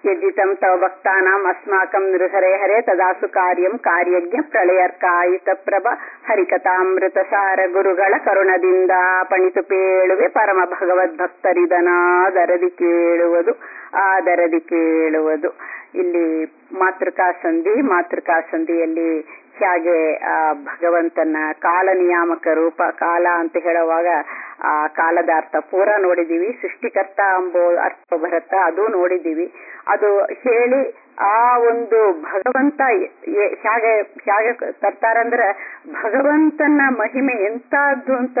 ಯಜಿತಂ ತವ ಭಕ್ತಾನಾಂ ಅಸ್ಮಾಕಂ ನೃಹರೆ ಹರೆ ತದಾಸು ಕಾರ್ಯಂ ಕಾರ್ಯಜ್ಞ ಪ್ರಳಯರ್ಕಾಯಿತ ಪ್ರಭ ಹರಿಕಥಾಮೃತ ಸಾರ ಗುರುಗಳ ಕರುಣದಿಂದ ಪಣಿತು ಪೇಳುವೆ ಪರಮ ಭಗವದ್ ಭಕ್ತರಿದನಾದರದಿ ಕೇಳುವುದು ಆದರದಿ ಕೇಳುವುದು ಇಲ್ಲಿ ಮಾತೃಕಾ ಸಂಧಿ ಮಾತೃಕಾ ಸಂಧಿಯಲ್ಲಿ ಹೇಗೆ ಆ ಭಗವಂತನ ಕಾಲ ನಿಯಾಮಕ ರೂಪ ಕಾಲ ಅಂತ ಹೇಳುವಾಗ ಆ ಕಾಲದ ಅರ್ಥ ಪೂರ ನೋಡಿದೀವಿ ಸೃಷ್ಟಿಕರ್ತ ಎಂಬೋ ಅರ್ಥ ಬರುತ್ತ ಅದು ನೋಡಿದೀವಿ ಅದು ಹೇಳಿ ಆ ಒಂದು ಭಗವಂತ ಹೇಗೆ ಹೇಗೆ ತರ್ತಾರಂದ್ರೆ ಭಗವಂತನ ಮಹಿಮೆ ಎಂತದ್ದು ಅಂತ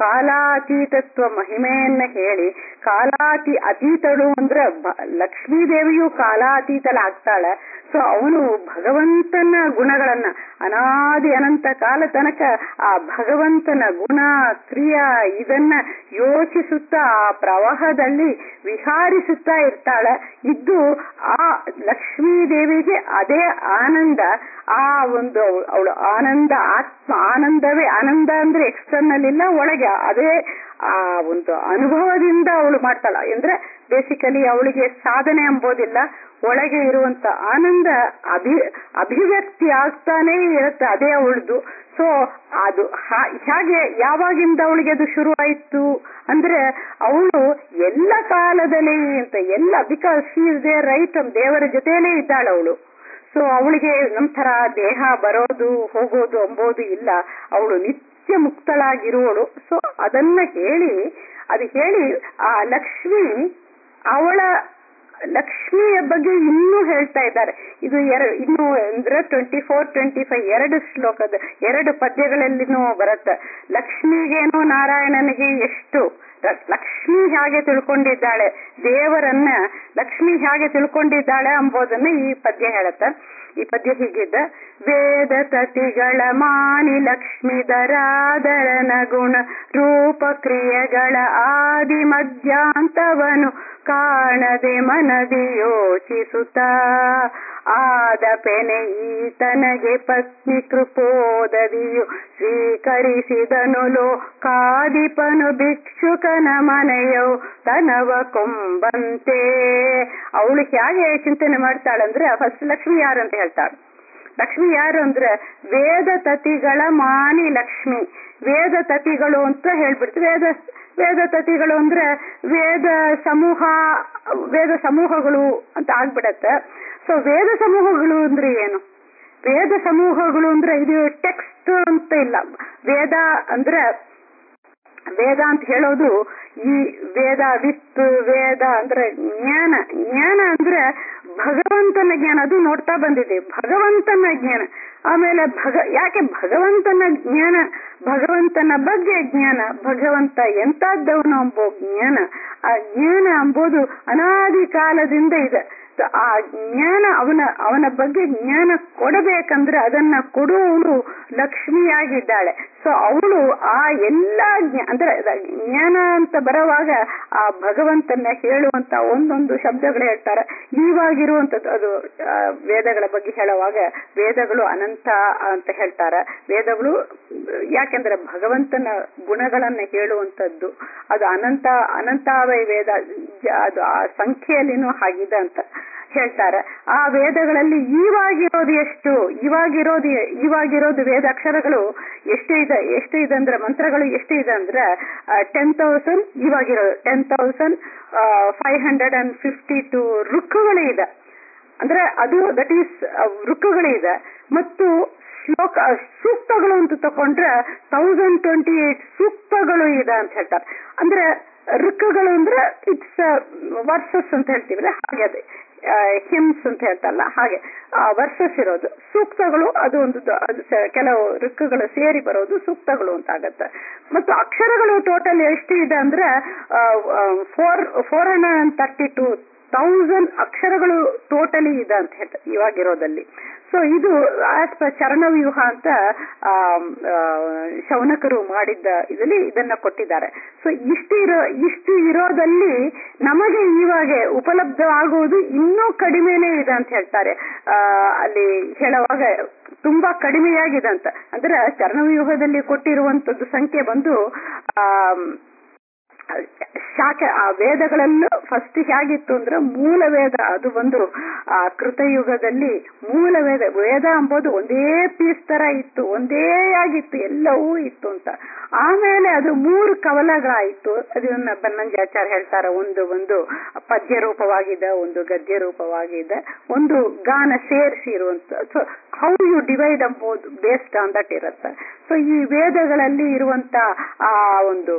ಕಾಲಾತೀತತ್ವ ಮಹಿಮೆಯನ್ನ ಹೇಳಿ ಕಾಲಾತಿ ಅತೀತಳು ಅಂದ್ರೆ ಲಕ್ಷ್ಮೀ ದೇವಿಯು ಕಾಲಾತೀತಲಾಗ್ತಾಳೆ ಸೊ ಅವನು ಭಗವಂತನ ಗುಣಗಳನ್ನ ಅನಾದಿ ಅನಂತ ಕಾಲ ತನಕ ಆ ಭಗವಂತನ ಗುಣ ಕ್ರಿಯಾ ಇದನ್ನ ಯೋಚಿಸುತ್ತಾ ಆ ಪ್ರವಾಹದಲ್ಲಿ ವಿಹಾರಿಸುತ್ತಾ ಇರ್ತಾಳೆ ಇದ್ದು ಆ ಲಕ್ಷ್ಮೀ ದೇವಿಗೆ ಅದೇ ಆನಂದ ಆ ಒಂದು ಅವಳು ಆನಂದ ಆತ್ಮ ಆನಂದವೇ ಆನಂದ ಅಂದ್ರೆ ಎಕ್ಸ್ಟರ್ನಲ್ ಇಲ್ಲ ಒಳಗೆ ಅದೇ ಆ ಒಂದು ಅನುಭವದಿಂದ ಅವಳು ಮಾಡ್ತಾಳ ಅಂದ್ರೆ ಬೇಸಿಕಲಿ ಅವಳಿಗೆ ಸಾಧನೆ ಎಂಬುದಿಲ್ಲ ಒಳಗೆ ಇರುವಂತ ಆನಂದ ಅಭಿ ಅಭಿವ್ಯಕ್ತಿ ಆಗ್ತಾನೆ ಇರುತ್ತೆ ಅದೇ ಅವಳದು ಸೊ ಅದು ಹೇಗೆ ಯಾವಾಗಿಂದ ಅವಳಿಗೆ ಅದು ಶುರು ಆಯ್ತು ಅಂದ್ರೆ ಅವಳು ಎಲ್ಲ ಕಾಲದಲ್ಲಿ ಅಂತ ಎಲ್ಲ because she is there right ದೇವರ ಜೊತೆಯಲ್ಲೇ ಇದ್ದಾಳೆ ಅವಳು ಸೊ ಅವಳಿಗೆ ನಮ್ ತರ ದೇಹ ಬರೋದು ಹೋಗೋದು ಅಂಬೋದು ಇಲ್ಲ ಅವಳು ನಿತ್ಯ ಮುಕ್ತಳಾಗಿರುವಳು ಸೊ ಅದನ್ನ ಹೇಳಿ ಅದು ಹೇಳಿ ಆ ಲಕ್ಷ್ಮಿ ಅವಳ ಲಕ್ಷ್ಮಿಯ ಬಗ್ಗೆ ಇನ್ನೂ ಹೇಳ್ತಾ ಇದ್ದಾರೆ ಇದು ಎರಡು ಇನ್ನು ಅಂದ್ರೆ ಟ್ವೆಂಟಿ ಫೋರ್ ಟ್ವೆಂಟಿ ಫೈವ್ ಎರಡು ಶ್ಲೋಕದ ಎರಡು ಪದ್ಯಗಳಲ್ಲಿನೂ ಬರುತ್ತೆ ಲಕ್ಷ್ಮಿಗೇನು ನಾರಾಯಣನಿಗೆ ಎಷ್ಟು ಲಕ್ಷ್ಮಿ ಹೇಗೆ ತಿಳ್ಕೊಂಡಿದ್ದಾಳೆ ದೇವರನ್ನ ಲಕ್ಷ್ಮಿ ಹೇಗೆ ತಿಳ್ಕೊಂಡಿದ್ದಾಳೆ ಎಂಬುದನ್ನ ಈ ಪದ್ಯ ಹೇಳುತ್ತೆ ಈ ಪದ್ಯ ಹೀಗಿದ್ದ ವೇದ ತತಿಗಳ ಮಾನಿ ಲಕ್ಷ್ಮಿಧರಾಧರನ ಗುಣ ರೂಪ ಕ್ರಿಯೆಗಳ ಆದಿ ಮಧ್ಯಾಂತವನು ಕಾಣದೆ ಮನದಿ ಯೋಚಿಸುತ್ತ ಆದ ಪೆನೆ ಈತನಗೆ ಪತ್ನಿ ಕೃಪೋದದಿಯು ಸ್ವೀಕರಿಸಿದನು ಲೋ ಕಾದಿಪನು ಭಿಕ್ಷುಕನ ಮನೆಯವು ತನವ ಕೊಂಬಂತೆ ಅವಳು ಹೇಗೆ ಚಿಂತನೆ ಮಾಡ್ತಾಳಂದ್ರೆ ಫಸ್ಟ್ ಲಕ್ಷ್ಮಿ ಯಾರು ಅಂತ ಹೇಳ್ತಾಳೆ ಲಕ್ಷ್ಮಿ ಯಾರು ಅಂದ್ರೆ ವೇದ ತತಿಗಳ ಮಾನಿ ಲಕ್ಷ್ಮಿ ವೇದ ತತಿಗಳು ಅಂತ ಹೇಳ್ಬಿಡ್ತು ವೇದ ವೇದ ತತಿಗಳು ಅಂದ್ರೆ ವೇದ ಸಮೂಹ ವೇದ ಸಮೂಹಗಳು ಅಂತ ಆಗ್ಬಿಡತ್ತೆ ಸೊ ವೇದ ಸಮೂಹಗಳು ಅಂದ್ರೆ ಏನು ವೇದ ಸಮೂಹಗಳು ಅಂದ್ರೆ ಇದು ಟೆಕ್ಸ್ಟ್ ಅಂತ ಇಲ್ಲ ವೇದ ಅಂದ್ರೆ ವೇದ ಅಂತ ಹೇಳೋದು ಈ ವೇದ ವಿತ್ ವೇದ ಅಂದ್ರೆ ಜ್ಞಾನ ಜ್ಞಾನ ಅಂದ್ರೆ ಭಗವಂತನ ಜ್ಞಾನ ಅದು ನೋಡ್ತಾ ಬಂದಿದೆ ಭಗವಂತನ ಜ್ಞಾನ ಆಮೇಲೆ ಭಗ ಯಾಕೆ ಭಗವಂತನ ಜ್ಞಾನ ಭಗವಂತನ ಬಗ್ಗೆ ಜ್ಞಾನ ಭಗವಂತ ಎಂತದ್ದವನು ಎಂಬೋ ಜ್ಞಾನ ಆ ಜ್ಞಾನ ಎಂಬುದು ಅನಾದಿ ಕಾಲದಿಂದ ಇದೆ ಆ ಜ್ಞಾನ ಅವನ ಅವನ ಬಗ್ಗೆ ಜ್ಞಾನ ಕೊಡಬೇಕಂದ್ರೆ ಅದನ್ನ ಕೊಡುವವಳು ಲಕ್ಷ್ಮಿಯಾಗಿದ್ದಾಳೆ ಸೊ ಅವಳು ಆ ಎಲ್ಲಾ ಅಂದ್ರೆ ಜ್ಞಾನ ಅಂತ ಬರುವಾಗ ಆ ಭಗವಂತನ ಹೇಳುವಂತ ಒಂದೊಂದು ಶಬ್ದಗಳು ಹೇಳ್ತಾರೆ ಇವಾಗಿರುವಂತದ್ದು ಅದು ವೇದಗಳ ಬಗ್ಗೆ ಹೇಳುವಾಗ ವೇದಗಳು ಅನಂತ ಅಂತ ಹೇಳ್ತಾರೆ ವೇದಗಳು ಯಾಕೆಂದ್ರೆ ಭಗವಂತನ ಗುಣಗಳನ್ನ ಹೇಳುವಂತದ್ದು ಅದು ಅನಂತ ಅನಂತಾವಯ ವೇದ ಅದು ಆ ಸಂಖ್ಯೆಯಲ್ಲಿನೂ ಹಾಗಿದೆ ಅಂತ ಹೇಳ್ತಾರೆ ಆ ವೇದಗಳಲ್ಲಿ ಇವಾಗಿರೋದು ಎಷ್ಟು ಇವಾಗಿರೋದು ಇವಾಗಿರೋದು ವೇದ ಅಕ್ಷರಗಳು ಎಷ್ಟು ಇದೆ ಎಷ್ಟು ಇದೆ ಅಂದ್ರೆ ಮಂತ್ರಗಳು ಎಷ್ಟು ಇದೆ ಅಂದ್ರೆ ಟೆನ್ ತೌಸಂಡ್ ಇವಾಗಿರೋದು ten thousand five hundred and fifty two ರುಕ್ಕುಗಳು ಇದೆ ಅಂದ್ರೆ ಅದು ದಟ್ ಈಸ್ ರುಕ್ಕುಗಳು ಇದೆ ಮತ್ತು ಶ್ಲೋಕ ಸೂಕ್ತಗಳು ಅಂತ ತಕೊಂಡ್ರೆ ತೌಸಂಡ್ ಟ್ವೆಂಟಿ ಏಟ್ ಸೂಕ್ತಗಳು ಇದೆ ಅಂತ ಹೇಳ್ತಾರೆ ಅಂದ್ರೆ ಋಕ್ಕುಗಳು ಅಂದ್ರೆ ಇಟ್ಸ್ ವರ್ಸಸ್ ಅಂತ ಹೇಳ್ತೀವಲ್ಲ ಹಾಗೆ ಅದೇ ಹಿಮ್ಸ್ ಅಂತ ಹೇಳ್ತಲ್ಲ ಹಾಗೆ ವರ್ಸಸ್ ಇರೋದು ಸೂಕ್ತಗಳು ಅದು ಒಂದು ಕೆಲವು ಋಕ್ಕುಗಳು ಸೇರಿ ಬರೋದು ಸೂಕ್ತಗಳು ಅಂತ ಆಗತ್ತೆ ಮತ್ತು ಅಕ್ಷರಗಳು ಟೋಟಲ್ ಎಷ್ಟು ಇದೆ ಅಂದ್ರೆ four four hundred and thirty two thousand ಅಕ್ಷರಗಳು ಟೋಟಲಿ ಇದೆ ಅಂತ ಹೇಳ್ತಾರೆ ಇವಾಗಿರೋದಲ್ಲಿ ಸೊ ಇದು ಆಸ್ ಪರ್ ಚರಣವ್ಯೂಹ ಅಂತ ಶೌನಕರು ಮಾಡಿದ್ದ ಇದರಲ್ಲಿ ಇದನ್ನ ಕೊಟ್ಟಿದ್ದಾರೆ ಸೊ ಇಷ್ಟು ಇರೋ ಇಷ್ಟು ಇರೋದಲ್ಲಿ ನಮಗೆ ಇವಾಗ ಉಪಲಬ್ಧವಾಗುವುದು ಇನ್ನೂ ಕಡಿಮೆನೇ ಇದೆ ಅಂತ ಹೇಳ್ತಾರೆ ಆ ಅಲ್ಲಿ ಹೇಳುವಾಗ ತುಂಬಾ ಕಡಿಮೆಯಾಗಿದೆ ಅಂತ ಅಂದ್ರೆ ಚರಣವ್ಯೂಹದಲ್ಲಿ ಕೊಟ್ಟಿರುವಂತದ್ದು ಸಂಖ್ಯೆ ಬಂದು ಆ ಶಾಖೆ ಆ ವೇದಗಳಲ್ಲೂ ಫಸ್ಟ್ ಹೇಗಿತ್ತು ಅಂದ್ರೆ ಮೂಲ ವೇದ ಅದು ಒಂದು ಆ ಕೃತಯುಗದಲ್ಲಿ ಮೂಲ ವೇದ ವೇದ ಎಂಬುದು ಒಂದೇ ಪೀಸ್ ತರ ಇತ್ತು ಒಂದೇ ಆಗಿತ್ತು ಎಲ್ಲವೂ ಇತ್ತು ಅಂತ ಆಮೇಲೆ ಅದು ಮೂರು ಕವಲಗಳಾಯಿತು ಅದನ್ನ ಬನ್ನಂಜಾಚಾರ್ಯ ಹೇಳ್ತಾರೆ ಒಂದು ಒಂದು ಪದ್ಯ ರೂಪವಾಗಿದೆ ಒಂದು ಗದ್ಯ ವಾಗಿದೆ ಒಂದು ಗಾನ ಸೇರಿಸಿ ಇರುವಂತ ಸೊ ಹೌ ಯು ಡಿವೈಡ್ ಅಂಬೋದು ಬೇಸ್ಡ್ ಆನ್ ದಟ್ ಇರುತ್ತೆ ಸೊ ಈ ವೇದಗಳಲ್ಲಿ ಇರುವಂತ ಆ ಒಂದು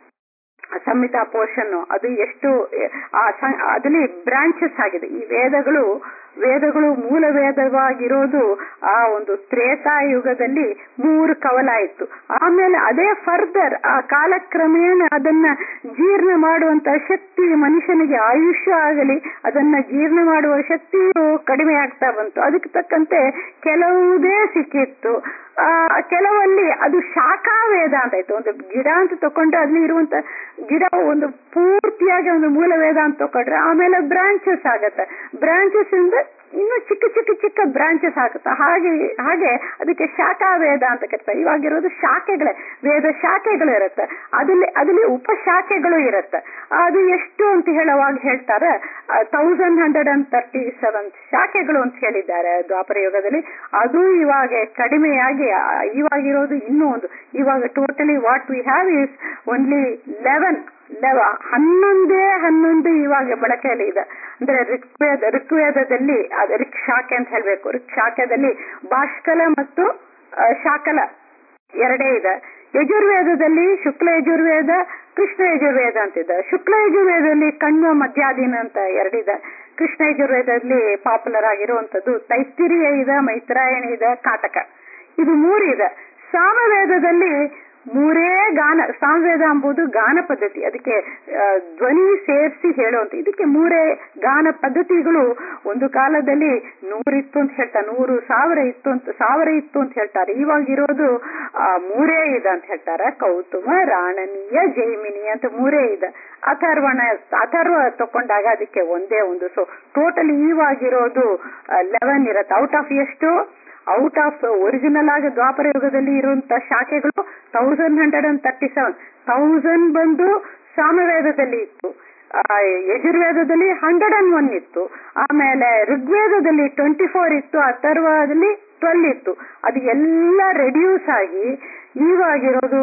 ಸಂಹಿತಾ ಪೋರ್ಷನ್ ಅದು ಎಷ್ಟು ಆ ಸ- ಅದಲ್ಲಿ ಬ್ರಾಂಚಸ್ ಆಗಿದೆ ಈ ವೇದಗಳು ವೇದಗಳು ಮೂಲ ವೇದವಾಗಿರೋದು ಆ ಒಂದು ತ್ರೇತಾಯುಗದಲ್ಲಿ ಮೂರು ಕವಲಾಯಿತು ಆಮೇಲೆ ಅದೇ ಫರ್ದರ್ ಆ ಕಾಲಕ್ರಮೇಣ ಅದನ್ನ ಜೀರ್ಣ ಮಾಡುವಂತ ಶಕ್ತಿ ಮನುಷ್ಯನಿಗೆ ಆಯುಷ್ಯ ಆಗಲಿ ಅದನ್ನ ಜೀರ್ಣ ಮಾಡುವ ಶಕ್ತಿಯು ಕಡಿಮೆ ಆಗ್ತಾ ಬಂತು ಅದಕ್ಕೆ ತಕ್ಕಂತೆ ಕೆಲವುದೇ ಸಿಕ್ಕಿತ್ತು ಆ ಕೆಲವಲ್ಲಿ ಅದು ಶಾಖಾ ವೇದ ಅಂತ ಇತ್ತು ಒಂದು ಗಿಡ ಅಂತ ತಕೊಂಡ್ರೆ ಅಲ್ಲಿ ಇರುವಂತ ಗಿಡ ಒಂದು ಪೂರ್ತಿಯಾಗಿ ಒಂದು ಮೂಲ ವೇದ ಅಂತ ತಕೊಂಡ್ರೆ ಆಮೇಲೆ ಬ್ರಾಂಚಸ್ ಆಗತ್ತೆ ಬ್ರಾಂಚಸ್ ಇಂದ ಇನ್ನು ಚಿಕ್ಕ ಚಿಕ್ಕ ಚಿಕ್ಕ ಬ್ರಾಂಚಸ್ ಆಗುತ್ತೆ ಹಾಗೆ ಹಾಗೆ ಅದಕ್ಕೆ ಶಾಖಾ ವೇದ ಅಂತ ಕರೀತಾರೆ ಇವಾಗಿರೋದು ಶಾಖೆಗಳೇ ವೇದ ಶಾಖೆಗಳು ಇರುತ್ತೆ ಅದಲ್ಲಿ ಅದಲ್ಲಿ ಉಪಶಾಖೆಗಳು ಇರುತ್ತೆ ಅದು ಎಷ್ಟು ಅಂತ ಹೇಳುವಾಗ ಹೇಳ್ತಾರೆ thousand hundred and thirty seven ಶಾಖೆಗಳು ಅಂತ ಹೇಳಿದ್ದಾರೆ ದ್ವಾಪರ ಯುಗದಲ್ಲಿ ಅದು ಇವಾಗ ಕಡಿಮೆಯಾಗಿ ಆ, ಇವಾಗಿರೋದು ಇನ್ನೂ ಒಂದು ಇವಾಗ totally what we have is only eleven ಲೆವ ಹನ್ನೊಂದೇ ಹನ್ನೊಂದು ಇವಾಗ ಬಳಕೆಯಲ್ಲಿ ಇದೆ ಅಂದ್ರೆ ಋಗ್ವೇದ ಋಗ್ವೇದದಲ್ಲಿ ಅದು ಋಕ್ ಶಾಖೆ ಅಂತ ಹೇಳ್ಬೇಕು ಋಕ್ ಶಾಖದಲ್ಲಿ ಬಾಷ್ಕಲ ಮತ್ತು ಆ, ಶಾಕಲ ಎರಡೇ ಇದೆ ಯಜುರ್ವೇದದಲ್ಲಿ ಶುಕ್ಲ ಯಜುರ್ವೇದ ಕೃಷ್ಣ ಯಜುರ್ವೇದ ಅಂತಿದೆ ಶುಕ್ಲ ಯಜುರ್ವೇದದಲ್ಲಿ ಕಣ್ವ ಮಧ್ಯಾಧೀನ ಅಂತ ಎರಡಿದೆ ಕೃಷ್ಣ ಯಜುರ್ವೇದದಲ್ಲಿ ಪಾಪ್ಯುಲರ್ ಆಗಿರುವಂತದ್ದು ತೈಸ್ತಿರಿಯ ಇದೆ ಮೈತ್ರಾಯಣಿ ಇದೆ ಕಾಟಕ ಇದು ಮೂರು ಇದೆ ಸಾಮವೇದದಲ್ಲಿ ಮೂರೇ ಗಾನ ಸಾಮವೇದ ಎಂಬುದು ಗಾನ ಪದ್ಧತಿ ಅದಕ್ಕೆ ಆ, ಧ್ವನಿ ಸೇರಿಸಿ ಹೇಳುವಂತ ಇದಕ್ಕೆ ಮೂರೇ ಗಾನ ಪದ್ಧತಿಗಳು ಒಂದು ಕಾಲದಲ್ಲಿ ನೂರಿತ್ತು ಅಂತ ಹೇಳ್ತಾರೆ ನೂರು ಸಾವಿರ ಇತ್ತು ಅಂತ ಸಾವಿರ ಇತ್ತು ಅಂತ ಹೇಳ್ತಾರೆ ಇವಾಗ ಇರೋದು ಆ, ಮೂರೇ ಇದೆ ಅಂತ ಹೇಳ್ತಾರೆ ಕೌತುಮ ರಾಣನೀಯ ಜೈಮಿನಿ ಅಂತ ಮೂರೇ ಇದೆ ಅಥರ್ವಣ ಅಥರ್ವ ತಕೊಂಡಾಗ ಅದಕ್ಕೆ ಒಂದೇ ಒಂದು ಸೊ ಟೋಟಲ್ ಇವಾಗಿರೋದು ಲೆವೆನ್ ಇರುತ್ತೆ ಔಟ್ ಆಫ್ ಎಷ್ಟು ಔಟ್ ಆಫ್ ಒರಿಜಿನಲ್ ಆಗಿ ದ್ವಾಪರ ಯುಗದಲ್ಲಿ ಇರುವಂತ ಶಾಖೆಗಳು thousand hundred and thirty seven thousand ಬಂದು ಸಾಮವೇದದಲ್ಲಿ ಇತ್ತು ಆ, ಯಜುರ್ವೇದದಲ್ಲಿ ಹಂಡ್ರೆಡ್ ಅಂಡ್ ಒನ್ ಇತ್ತು ಆಮೇಲೆ ಋಗ್ವೇದದಲ್ಲಿ ಟ್ವೆಂಟಿ ಫೋರ್ ಇತ್ತು ಅಥರ್ವದಲ್ಲಿ ಟ್ವೆಲ್ ಇತ್ತು ಅದು ಎಲ್ಲ ರೆಡ್ಯೂಸ್ ಆಗಿ ಇವಾಗಿರೋದು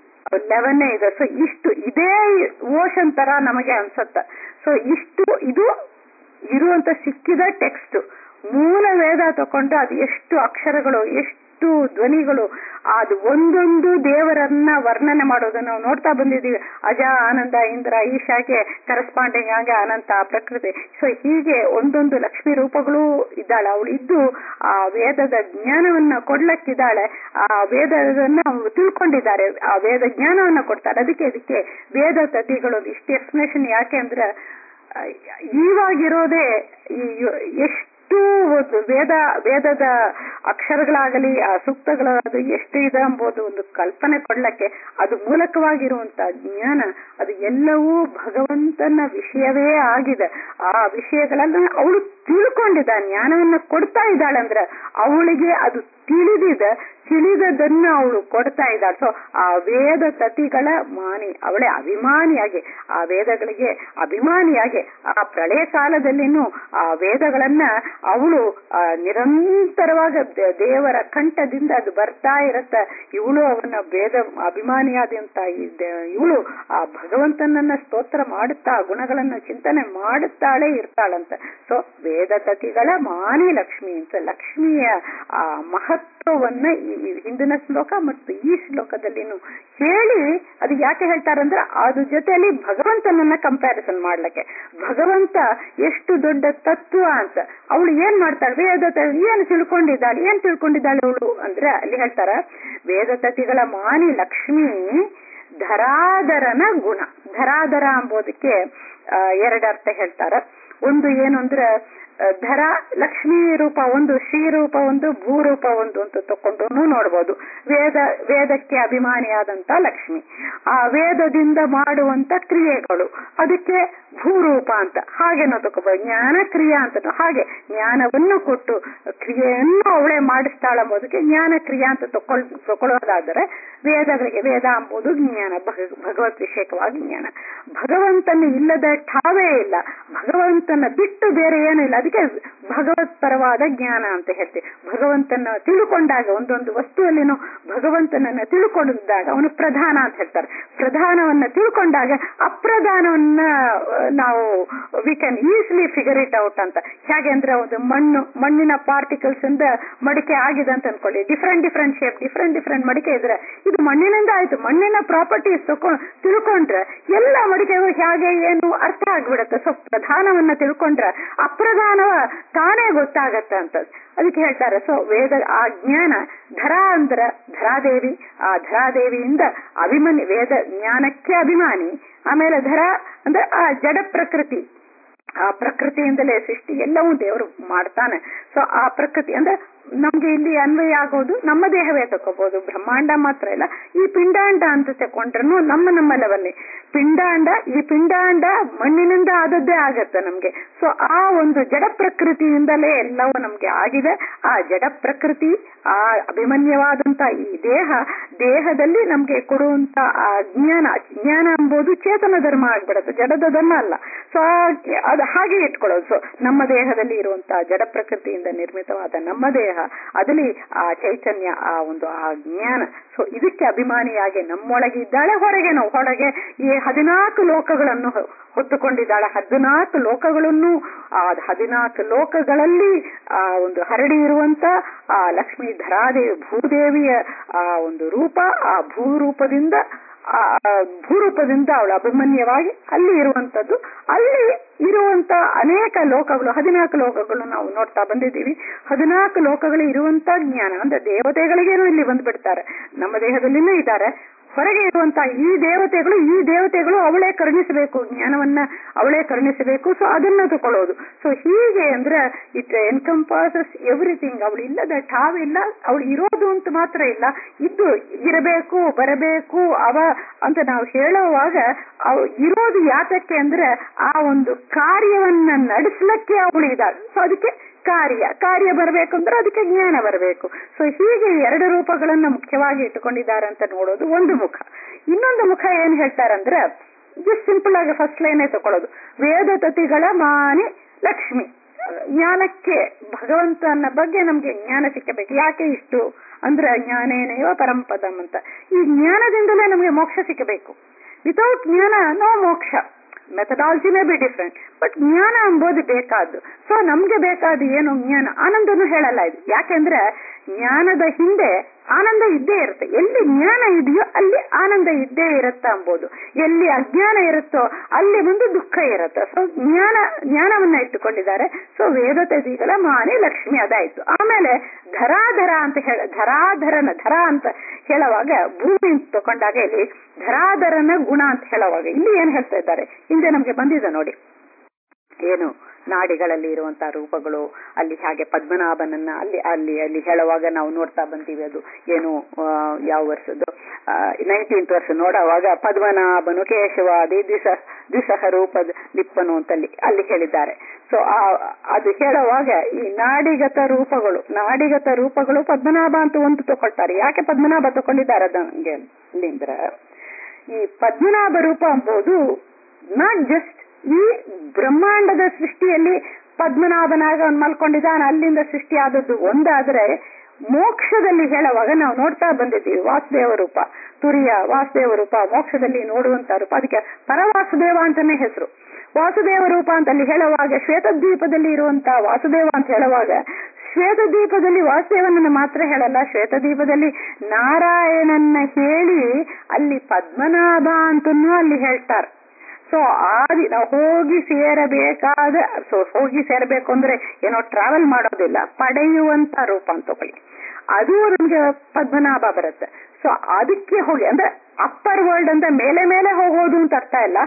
ಲೆವೆನ್ ಇದೆ ಸೊ ಇಷ್ಟು ಇದೇ ಓಷನ್ ತರ ನಮಗೆ ಅನ್ಸತ್ತ ಸೊ ಇಷ್ಟು ಇದು ಇರುವಂತ ಸಿಕ್ಕಿದ ಟೆಕ್ಸ್ಟ್ ಮೂಲ ವೇದ ತಕೊಂಡ್ರೆ ಅದು ಎಷ್ಟು ಅಕ್ಷರಗಳು ಎಷ್ಟು ಧ್ವನಿಗಳು ಅದು ಒಂದೊಂದು ದೇವರನ್ನ ವರ್ಣನೆ ಮಾಡೋದನ್ನ ನಾವು ನೋಡ್ತಾ ಬಂದಿದ್ದೀವಿ ಅಜ ಆನಂದ ಇಂದ್ರ ಈಶಾಗೆ ಕರೆಸ್ಪಾಂಡಿಂಗ್ ಆಗಿ ಅನಂತ ಪ್ರಕೃತಿ ಸೊ ಹೀಗೆ ಒಂದೊಂದು ಲಕ್ಷ್ಮಿ ರೂಪಗಳು ಇದ್ದಾಳೆ ಅವಳು ಇದ್ದು ಆ ವೇದದ ಜ್ಞಾನವನ್ನ ಕೊಡ್ಲಕ್ಕಿದ್ದಾಳೆ ಆ ವೇದವನ್ನ ಅವ್ರು ತಿಳ್ಕೊಂಡಿದ್ದಾರೆ ಆ ವೇದ ಜ್ಞಾನವನ್ನ ಕೊಡ್ತಾರೆ ಅದಕ್ಕೆ ಅದಕ್ಕೆ ವೇದ ತತಿಗಳು ಇಷ್ಟು ಎಕ್ಸ್ಪ್ಲನೇಷನ್ ಯಾಕೆ ಅಂದ್ರೆ ಆ, ಇವಾಗಿರೋದೇ ಈ ಯು- ಎಷ್ಟು ಒಂದು ವೇದ ವೇದದ ಅಕ್ಷರಗಳಾಗಲಿ ಆ ಸೂಕ್ತಗಳಾಗಲಿ ಎಷ್ಟು ಇದೆ ಎಂಬುದು ಒಂದು ಕಲ್ಪನೆ ಕೊಡ್ಲಕ್ಕೆ ಅದು ಮೂಲಕವಾಗಿರುವಂತ ಜ್ಞಾನ ಅದು ಎಲ್ಲವೂ ಭಗವಂತನ ವಿಷಯವೇ ಆಗಿದೆ ಆ ವಿಷಯಗಳನ್ನ ಅವಳು ತಿಳ್ಕೊಂಡಿದ್ದ ಜ್ಞಾನವನ್ನ ಕೊಡ್ತಾ ಇದ್ದಾಳಂದ್ರೆ ಅವಳಿಗೆ ಅದು ತಿಳಿದಿದೆ ತಿಳಿದದನ್ನ ಅವಳು ಕೊಡ್ತಾ ಇದ್ದಾಳೆ ಸೊ ಆ ವೇದ ತತಿಗಳ ಮಾನಿ ಅವಳೇ ಅಭಿಮಾನಿಯಾಗಿ ಆ ವೇದಗಳಿಗೆ ಅಭಿಮಾನಿಯಾಗಿ ಆ ಪ್ರಳಯ ಕಾಲದಲ್ಲಿನೂ ಆ ವೇದಗಳನ್ನ ಅವಳು ಆ, ನಿರಂತರವಾಗಿ ದೇ- ದೇವರ ಕಂಠದಿಂದ ಅದು ಬರ್ತಾ ಇರತ್ತ ಇವಳು ಅವನ ವೇದ ಅಭಿಮಾನಿಯಾದಂತ ಇವಳು ಆ ಭಗವಂತನನ್ನ ಸ್ತೋತ್ರ ಮಾಡುತ್ತಾ ಆ ಗುಣಗಳನ್ನ ಚಿಂತನೆ ಮಾಡುತ್ತಾಳೆ ಇರ್ತಾಳಂತ ಸೊ ವೇದ ತತಿಗಳ ಮಾನಿ ಲಕ್ಷ್ಮಿ ಅಂತ ಲಕ್ಷ್ಮಿಯ ಆ ಮಹತ್ವವನ್ನ ಈ ಈ ಹಿಂದಿನ ಶ್ಲೋಕ ಮತ್ತು ಈ ಶ್ಲೋಕದಲ್ಲಿನೂ ಹೇಳಿ ಅದು ಯಾಕೆ ಹೇಳ್ತಾರಂದ್ರೆ ಅದ್ರ ಜೊತೆಯಲ್ಲಿ ಭಗವಂತನನ್ನ ಕಂಪ್ಯಾರಿಸನ್ ಮಾಡ್ಲಿಕ್ಕೆ ಭಗವಂತ ಎಷ್ಟು ದೊಡ್ಡ ತತ್ವ ಅಂತ ಅವಳು ಏನ್ ಮಾಡ್ತಾಳೆ ವೇದ ತ- ಏನ್ ತಿಳ್ಕೊಂಡಿದ್ದಾಳೆ ಏನ್ ತಿಳ್ಕೊಂಡಿದ್ದಾಳೆ ಅವಳು ಅಂದ್ರೆ ಅಲ್ಲಿ ಹೇಳ್ತಾರ ವೇದ ತತಿಗಳ ಮಾನಿ ಲಕ್ಷ್ಮಿ ಧರಾಧರನ ಗುಣ ಧರಾಧರ ಎಂಬುದಕ್ಕೆ ಆ, ಎರಡು ಅರ್ಥ ಹೇಳ್ತಾರ ಒಂದು ಏನು ಅಂದ್ರೆ ಆ, ಧರ ಲಕ್ಷ್ಮೀ ರೂಪ ಒಂದು ಶ್ರೀ ರೂಪ ಒಂದು ಭೂರೂಪ ಒಂದು ಅಂತ ತಕೊಂಡು ನೋಡ್ಬೋದು ವೇದ ವೇದಕ್ಕೆ ಅಭಿಮಾನಿಯಾದಂತ ಲಕ್ಷ್ಮಿ ಆ ವೇದದಿಂದ ಮಾಡುವಂತ ಕ್ರಿಯೆಗಳು ಅದಕ್ಕೆ ಭೂರೂಪ ಅಂತ ಹಾಗೇನೋ ತಗೋಬಹುದು ಜ್ಞಾನ ಕ್ರಿಯಾ ಅಂತ ಹಾಗೆ ಜ್ಞಾನವನ್ನು ಕೊಟ್ಟು ಕ್ರಿಯೆಯನ್ನು ಅವಳೇ ಮಾಡಿಸ್ತಾಳ ಎಂಬುದಕ್ಕೆ ಜ್ಞಾನ ಕ್ರಿಯಾ ಅಂತ ತಗೊಳ್ ತಗೊಳ್ಳೋದಾದರೆ ವೇದಗಳಿಗೆ ವೇದ ಎಂಬುದು ಜ್ಞಾನ ಭಗ- ಭಗವತ್ ವಿಷಯಕವಾಗಿ ಜ್ಞಾನ ಭಗವಂತನ ಇಲ್ಲದ ಠಾವೇ ಇಲ್ಲ ಭಗವಂತನ ಬಿಟ್ಟು ಬೇರೆ ಏನೂ ಇಲ್ಲ ಅದಕ್ಕೆ ಭಗವತ್ ಪರವಾದ ಜ್ಞಾನ ಅಂತ ಹೇಳ್ತೀವಿ ಭಗವಂತನ ತಿಳ್ಕೊಂಡಾಗ ಒಂದೊಂದು ವಸ್ತುವಲ್ಲಿನೂ ಭಗವಂತನನ್ನ ತಿಳ್ಕೊಂಡಾಗ ಅವನು ಪ್ರಧಾನ ಅಂತ ಹೇಳ್ತಾರೆ ಪ್ರಧಾನವನ್ನ ತಿಳ್ಕೊಂಡಾಗ ಅಪ್ರಧಾನವನ್ನ ಆ, ನಾವು we can easily figure it out ಅಂತ ಹೇಗೆ ಅಂದ್ರೆ ಒಂದು ಮಣ್ಣು ಮಣ್ಣಿನ ಪಾರ್ಟಿಕಲ್ಸ್ ಇಂದ ಮಡಿಕೆ ಆಗಿದೆ ಅಂತ ಅನ್ಕೊಳ್ಳಿ different different shape different different ಮಡಿಕೆ ಇದ್ರೆ ಇದು ಮಣ್ಣಿನಿಂದ ಆಯ್ತು ಮಣ್ಣಿನ ಪ್ರಾಪರ್ಟೀಸ್ ತಕೊಂಡ್ ತಿಳ್ಕೊಂಡ್ರೆ ಎಲ್ಲ ಮಡಿಕೆಗೂ ಹೇಗೆ ಏನು ಅರ್ಥ ಆಗ್ಬಿಡತ್ತೆ ಸೊ ಪ್ರಧಾನವನ್ನ ತಿಳ್ಕೊಂಡ್ರೆ ಅಪ್ರಧಾನವ ತಾನೇ ಗೊತ್ತಾಗತ್ತೆ ಅಂತ ಅದಕ್ಕೆ ಹೇಳ್ತಾರೆ ಸೊ ವೇದ ಆ ಜ್ಞಾನ ಧರ ಅಂದ್ರ ಧರಾದೇವಿ ಆ ಧರಾದೇವಿಯಿಂದ ಅಭಿಮನ್ಯು ವೇದ ಜ್ಞಾನಕ್ಕೆ ಅಭಿಮಾನಿ ಆಮೇಲೆ ಧರ ಅಂದ್ರೆ ಆ ಜಡ ಪ್ರಕೃತಿ ಆ ಪ್ರಕೃತಿಯಿಂದಲೇ ಸೃಷ್ಟಿ ಎಲ್ಲವೂ ದೇವರು ಮಾಡ್ತಾನೆ ಸೊ ಆ ಪ್ರಕೃತಿ ಅಂದ್ರೆ ನಮ್ಗೆ ಇಲ್ಲಿ ಅನ್ವಯ ಆಗೋದು ನಮ್ಮ ದೇಹವೇ ತಗೋಬಹುದು ಬ್ರಹ್ಮಾಂಡ ಮಾತ್ರ ಇಲ್ಲ ಈ ಪಿಂಡಾಂಡ ಅಂತ ತಕೊಂಡ್ರು ನಮ್ಮ ನಮ್ಮ ಲೆವೆಲ್ಲಿ ಪಿಂಡಾಂಡ ಈ ಪಿಂಡಾಂಡ ಮಣ್ಣಿನಿಂದ ಆದದ್ದೇ ಆಗತ್ತೆ ನಮ್ಗೆ ಸೊ ಆ ಒಂದು ಜಡ ಪ್ರಕೃತಿಯಿಂದಲೇ ಎಲ್ಲವೂ ನಮ್ಗೆ ಆಗಿದೆ ಆ ಜಡ ಪ್ರಕೃತಿ ಆ ಅಭಿಮನ್ಯವಾದಂತ ಈ ದೇಹ ದೇಹದಲ್ಲಿ ನಮ್ಗೆ ಕೊಡುವಂತ ಆ ಜ್ಞಾನ ಜ್ಞಾನ ಎಂಬುದು ಚೇತನ ಧರ್ಮ ಆಗ್ಬಿಡುತ್ತೆ ಜಡದ ಧರ್ಮ ಅಲ್ಲ ಸೊ ಅದು ಹಾಗೆ ಇಟ್ಕೊಳ್ಳೋದು ಸೊ ನಮ್ಮ ದೇಹದಲ್ಲಿ ಇರುವಂತಹ ಜಡ ಪ್ರಕೃತಿಯಿಂದ ನಿರ್ಮಿತವಾದ ನಮ್ಮ ದೇಹ ಅದಲ್ಲಿ ಆ ಚೈತನ್ಯ ಆ ಒಂದು ಆ ಜ್ಞಾನ ಸೊ ಇದಕ್ಕೆ ಅಭಿಮಾನಿಯಾಗಿ ನಮ್ಮೊಳಗೆ ಇದ್ದಾಳೆ ಹೊರಗೆ ನಾವು ಹೊರಗೆ ಈ ಹದಿನಾಲ್ಕು ಲೋಕಗಳನ್ನು ಹೊ- ಹೊತ್ತುಕೊಂಡಿದ್ದಾಳೆ ಹದಿನಾಲ್ಕು ಲೋಕಗಳನ್ನು ಆ ಹದಿನಾಲ್ಕು ಲೋಕಗಳಲ್ಲಿ ಆ ಒಂದು ಹರಡಿ ಇರುವಂತ ಆ ಲಕ್ಷ್ಮೀ ಧರಾದೇವಿ ಭೂದೇವಿಯ ಆ ಒಂದು ರೂಪ ಆ ಭೂರೂಪದಿಂದ ಆ ಆ ಭೂರೂಪದಿಂದ ಅವಳು ಅಭಿಮನ್ಯವಾಗಿ ಅಲ್ಲಿ ಇರುವಂತದ್ದು ಅಲ್ಲಿ ಇರುವಂತ ಅನೇಕ ಲೋಕಗಳು ಹದಿನಾಲ್ಕು ಲೋಕಗಳು ನಾವು ನೋಡ್ತಾ ಬಂದಿದ್ದೀವಿ ಹದಿನಾಲ್ಕು ಲೋಕಗಳು ಇರುವಂತ ಜ್ಞಾನ ಅಂದ್ರೆ ದೇವತೆಗಳಿಗೇನು ಇಲ್ಲಿ ಬಂದ್ಬಿಡ್ತಾರೆ ನಮ್ಮ ದೇಹದಲ್ಲಿನೂ ಇದ್ದಾರೆ ಹೊರಗೆ ಇರುವಂತ ಈ ದೇವತೆಗಳು ಈ ದೇವತೆಗಳು ಅವಳೇ ಕರುಣಿಸಬೇಕು ಜ್ಞಾನವನ್ನ ಅವಳೇ ಕರುಣಿಸಬೇಕು ಸೊ ಅದನ್ನ ತಕೊಳ್ಳೋದು ಸೊ ಹೀಗೆ ಅಂದ್ರೆ ಇಟ್ ಎನ್ಕಂಪಾಸಸ್ ಎವ್ರಿಥಿಂಗ್ ಅವಳು ಇಲ್ಲದ ಠಾವಿಲ್ಲ ಅವಳು ಇರೋದು ಅಂತ ಮಾತ್ರ ಇಲ್ಲ ಇದ್ದು ಇರಬೇಕು ಬರಬೇಕು ಅವ ಅಂತ ನಾವು ಹೇಳುವಾಗ ಅವ್ ಇರೋದು ಯಾತಕ್ಕೆ ಅಂದ್ರೆ ಆ ಒಂದು ಕಾರ್ಯವನ್ನ ನಡೆಸ್ಲಿಕ್ಕೆ ಅವಳು ಇದ್ದಾಳೆ ಸೊ ಅದಕ್ಕೆ ಕಾರ್ಯ ಕಾರ್ಯ ಬರಬೇಕು ಅಂದ್ರೆ ಅದಕ್ಕೆ ಜ್ಞಾನ ಬರಬೇಕು ಸೊ ಹೀಗೆ ಎರಡು ರೂಪಗಳನ್ನ ಮುಖ್ಯವಾಗಿ ಇಟ್ಟುಕೊಂಡಿದ್ದಾರೆ ಅಂತ ನೋಡೋದು ಒಂದು ಮುಖ ಇನ್ನೊಂದು ಮುಖ ಏನ್ ಹೇಳ್ತಾರಂದ್ರೆ ಜಸ್ಟ್ ಸಿಂಪಲ್ ಆಗಿ ಫಸ್ಟ್ ಲೈನೇ ತಕೊಳ್ಳೋದು ವೇದ ತತಿಗಳ ಮಾನಿ ಲಕ್ಷ್ಮಿ ಜ್ಞಾನಕ್ಕೆ ಭಗವಂತನ ಬಗ್ಗೆ ನಮ್ಗೆ ಜ್ಞಾನ ಸಿಕ್ಕಬೇಕು ಯಾಕೆ ಇಷ್ಟು ಅಂದ್ರೆ ಜ್ಞಾನೇನೈವ ಪರಂಪದಂ ಅಂತ ಈ ಜ್ಞಾನದಿಂದಲೇ ನಮಗೆ ಮೋಕ್ಷ ಸಿಕ್ಕಬೇಕು ವಿತೌಟ್ ಜ್ಞಾನ ನೋ ಮೋಕ್ಷ methodology may be different but ಜ್ಞಾನ ಎಂಬುದು ಬೇಕಾದ್ದು ಸೊ ನಮ್ಗೆ ಬೇಕಾದ ಏನು ಜ್ಞಾನ ಆನಂದನು ಹೇಳಲ್ಲ ಇದು ಯಾಕೆಂದ್ರೆ ಜ್ಞಾನದ ಹಿಂದೆ ಆನಂದ ಇದ್ದೇ ಇರುತ್ತೆ ಎಲ್ಲಿ ಜ್ಞಾನ ಇದೆಯೋ ಅಲ್ಲಿ ಆನಂದ ಇದ್ದೇ ಇರುತ್ತೆ ಎಂಬುದು ಎಲ್ಲಿ ಅಜ್ಞಾನ ಇರುತ್ತೋ ಅಲ್ಲಿ ಒಂದು ದುಃಖ ಇರುತ್ತೆ ಸೊ ಜ್ಞಾನ ಜ್ಞಾನವನ್ನ ಇಟ್ಟುಕೊಂಡಿದ್ದಾರೆ ಸೊ ವೇದ ತದಿಗಳ ಮಾನಿ ಲಕ್ಷ್ಮಿ ಅದಾಯ್ತು ಆಮೇಲೆ ಧರಾಧರ ಅಂತ ಹೇಳ ಧರಾಧರನ ಧರ ಅಂತ ಹೇಳುವಾಗ ಭೂಮಿ ಅಂತ ತಕೊಂಡಾಗ ಇಲ್ಲಿ ಧರಾಧರನ ಗುಣ ಅಂತ ಹೇಳುವಾಗ ಇಲ್ಲಿ ಏನ್ ಹೇಳ್ತಾ ಇದ್ದಾರೆ ಹಿಂದೆ ನಮ್ಗೆ ಬಂದಿದೆ ನೋಡಿ ಏನು ನಾಡಿಗಳಲ್ಲಿ ಇರುವಂತಹ ರೂಪಗಳು ಅಲ್ಲಿ ಹಾಗೆ ಪದ್ಮನಾಭನನ್ನ ಅಲ್ಲಿ ಅಲ್ಲಿ ಅಲ್ಲಿ ಹೇಳುವಾಗ ನಾವು ನೋಡ್ತಾ ಬಂತೀವಿ ಅದು ಏನು ಆ, ಯಾವ ವರ್ಷದ್ದು ನೈನ್ಟೀನ್ತ್ ವರ್ಷ ನೋಡುವಾಗ ಪದ್ಮನಾಭನು ಕೇಶವಾದಿ ದ್ವಿಸ ದ್ವಿಸಹ ರೂಪದ ಲಿಪ್ಪನು ಅಂತಲ್ಲಿ ಅಲ್ಲಿ ಹೇಳಿದ್ದಾರೆ ಸೊ ಅದು ಹೇಳುವಾಗ ಈ ನಾಡಿಗತ ರೂಪಗಳು ನಾಡಿಗತ ರೂಪಗಳು ಪದ್ಮನಾಭ ಅಂತ ಒಂದು ತಗೊಳ್ತಾರೆ ಯಾಕೆ ಪದ್ಮನಾಭ ತಗೊಂಡಿದ್ದಾರೆ ಅದಂಗೆ ಅಲ್ಲಿಂದ್ರ ಈ ಪದ್ಮನಾಭ ರೂಪ ಎಂಬುದು ನಾಟ್ ಜಸ್ಟ್ ಈ ಬ್ರಹ್ಮಾಂಡದ ಸೃಷ್ಟಿಯಲ್ಲಿ ಪದ್ಮನಾಭನಾಗ ಅವ್ನು ಮಲ್ಕೊಂಡಿದ್ದಾನೆ ಅಲ್ಲಿಂದ ಸೃಷ್ಟಿ ಆದದ್ದು ಒಂದಾದ್ರೆ ಮೋಕ್ಷದಲ್ಲಿ ಹೇಳುವಾಗ ನಾವು ನೋಡ್ತಾ ಬಂದಿದ್ದೀವಿ ವಾಸುದೇವ ರೂಪ ತುರಿಯ ವಾಸುದೇವ ರೂಪ ಮೋಕ್ಷದಲ್ಲಿ ನೋಡುವಂತ ರೂಪ ಅದಕ್ಕೆ ಪರವಾಸುದೇವ ಅಂತಾನೆ ಹೆಸರು ವಾಸುದೇವ ರೂಪ ಅಂತ ಅಲ್ಲಿ ಹೇಳುವಾಗ ಶ್ವೇತದ್ವೀಪದಲ್ಲಿ ಇರುವಂತ ವಾಸುದೇವ ಅಂತ ಹೇಳುವಾಗ ಶ್ವೇತದ್ವೀಪದಲ್ಲಿ ವಾಸುದೇವನನ್ನ ಮಾತ್ರ ಹೇಳಲ್ಲ ಶ್ವೇತದ್ವೀಪದಲ್ಲಿ ನಾರಾಯಣನ್ನ ಹೇಳಿ ಅಲ್ಲಿ ಪದ್ಮನಾಭ ಅಂತನೂ ಅಲ್ಲಿ ಹೇಳ್ತಾರೆ ಸೊ ಆದಿ ನಾವು ಹೋಗಿ ಸೇರಬೇಕಾದ ಸೊ ಹೋಗಿ ಸೇರಬೇಕು ಅಂದ್ರೆ ಏನೋ ಟ್ರಾವೆಲ್ ಮಾಡೋದಿಲ್ಲ ಪಡೆಯುವಂತ ರೂಪ ಅಂತ ತಗೊಳ್ಳಿ ಅದು ನಮ್ಗೆ ಪದ್ಮನಾಭ ಬರುತ್ತೆ ಸೊ ಅದಕ್ಕೆ ಹೋಗಿ ಅಂದ್ರೆ ಅಪ್ಪರ್ ವರ್ಲ್ಡ್ ಅಂತ ಮೇಲೆ ಮೇಲೆ ಹೋಗೋದು ಅಂತ ಅರ್ಥ ಇಲ್ಲ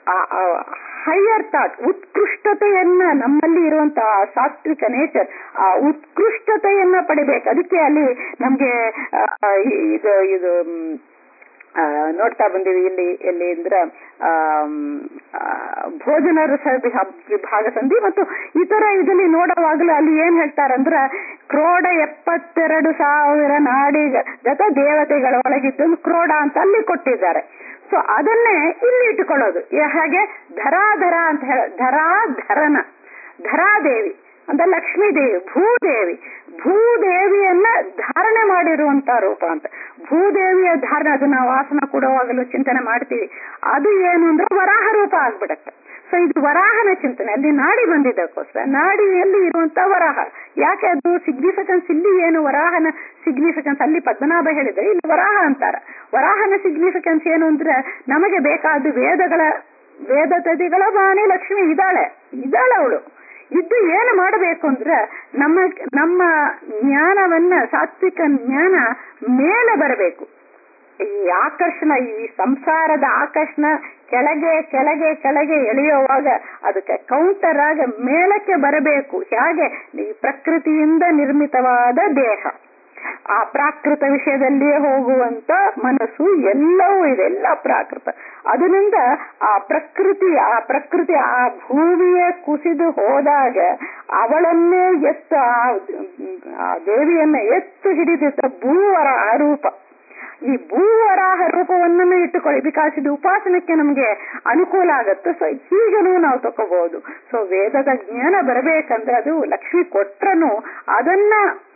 ಹೈಯರ್ ಥಾಟ್ ಉತ್ಕೃಷ್ಟತೆಯನ್ನ ನಮ್ಮಲ್ಲಿ ಇರುವಂತಹ ಸಾತ್ವಿಕ ನೇಚರ್ ಆ ಉತ್ಕೃಷ್ಟತೆಯನ್ನ ಪಡಿಬೇಕು ಅದಕ್ಕೆ ಅಲ್ಲಿ ನಮ್ಗೆ ಆ, ಇದು ಇದು ಮ್, ಆ, ನೋಡ್ತಾ ಬಂದೀವಿ ಇಲ್ಲಿ ಎಲ್ಲಿ ಅಂದ್ರೆ ಆಮ್, ಆ, ಭೋಜನ ರಸ ವಿಭಾ- ವಿಭಾಗ ಸಂಧಿ ಮತ್ತು ಇತರ ಇದರಲ್ಲಿ ನೋಡುವಾಗಲೂ ಅಲ್ಲಿ ಏನ್ ಹೇಳ್ತಾರಂದ್ರ ಕ್ರೋಡ ಎಪ್ಪತ್ತೆರಡು ಸಾವಿರ ನಾಡಿ ಗತ ದೇವತೆಗಳ ಒಳಗಿದ್ದು ಕ್ರೋಡ ಅಂತ ಅಲ್ಲಿ ಕೊಟ್ಟಿದ್ದಾರೆ ಸೊ ಅದನ್ನೇ ಇಲ್ಲಿ ಇಟ್ಟುಕೊಳ್ಳೋದು ಯ- ಹಾಗೆ ಧರಾಧರ ಅಂತ ಹೇಳ ಧರಾಧರನ ಧರಾದೇವಿ ಅಂತ ಲಕ್ಷ್ಮೀ ದೇವಿ ಭೂದೇವಿ ಭೂದೇವಿಯನ್ನ ಧಾರಣೆ ಮಾಡಿರುವಂತ ರೂಪ ಅಂತ ಭೂದೇವಿಯ ಧಾರಣೆ ಅದು ನಾವು ವಾಸನ ಕೊಡುವಾಗಲೂ ಚಿಂತನೆ ಮಾಡ್ತೀವಿ ಅದು ಏನು ಅಂದ್ರೆ ವರಾಹ ರೂಪ ಆಗ್ಬಿಡತ್ತೆ ಸೊ ಇದು ವರಾಹನ ಚಿಂತನೆ ಅಲ್ಲಿ ನಾಡಿ ಬಂದಿದ್ದಕ್ಕೋಸ್ಕರ ನಾಡಿಯಲ್ಲಿ ಇರುವಂತ ವರಾಹ ಯಾಕೆ ಅದು ಸಿಗ್ನಿಫಿಕೆನ್ಸ್ ಇಲ್ಲಿ ಏನು ವರಾಹನ ಸಿಗ್ನಿಫಿಕೆನ್ಸ್ ಅಲ್ಲಿ ಪದ್ಮನಾಭ ಹೇಳಿದ್ರೆ ಇಲ್ಲಿ ವರಾಹ ಅಂತಾರ ವರಾಹನ ಸಿಗ್ನಿಫಿಕೆನ್ಸ್ ಏನು ಅಂದ್ರೆ ನಮಗೆ ಬೇಕಾದ ವೇದಗಳ ವೇದ ತದಿಗಳ ವಾಣಿ ಲಕ್ಷ್ಮಿ ಇದ್ದಾಳೆ ಇದ್ದಾಳೆ ಅವಳು ಇದ್ದು ಏನು ಮಾಡಬೇಕು ಅಂದ್ರೆ ನಮ್ಮ ನಮ್ಮ ಜ್ಞಾನವನ್ನ ಸಾತ್ವಿಕ ಜ್ಞಾನ ಮೇಲೆ ಬರಬೇಕು ಈ ಆಕರ್ಷಣ ಈ ಸಂಸಾರದ ಆಕರ್ಷಣ ಕೆಳಗೆ ಕೆಳಗೆ ಕೆಳಗೆ ಎಳೆಯುವಾಗ ಅದಕ್ಕೆ ಕೌಂಟರ್ ಆಗ ಮೇಲಕ್ಕೆ ಬರಬೇಕು ಹೇಗೆ ಈ ಪ್ರಕೃತಿಯಿಂದ ನಿರ್ಮಿತವಾದ ದೇಹ ಆ ಪ್ರಾಕೃತ ವಿಷಯದಲ್ಲಿಯೇ ಹೋಗುವಂತ ಮನಸ್ಸು ಎಲ್ಲವೂ ಇದೆ ಎಲ್ಲ ಪ್ರಾಕೃತ ಅದರಿಂದ ಆ ಪ್ರಕೃತಿ ಆ ಪ್ರಕೃತಿ ಆ ಭೂಮಿಯೇ ಕುಸಿದು ಹೋದಾಗ ಅವಳನ್ನೇ ಎತ್ತು ಆ- ಆ ದೇವಿಯನ್ನ ಎತ್ತು ಹಿಡಿದಿದ್ದ ಭೂವರ ಆ ರೂಪ ಈ ಭೂವರಾಹ ರೂಪವನ್ನು ಇಟ್ಟುಕೊಳ್ಳಿ ಬಿಕಾಸ್ ಇದು ಉಪಾಸನಕ್ಕೆ ನಮಗೆ ಅನುಕೂಲ ಆಗುತ್ತೆ ಸೊ ಹೀಗನೂ ನಾವು ತಕೋಬಹುದು ಸೊ ವೇದದ ಜ್ಞಾನ ಬರಬೇಕಂದ್ರೆ ಅದು ಲಕ್ಷ್ಮಿ ಕೊಟ್ರನು ಅದನ್ನ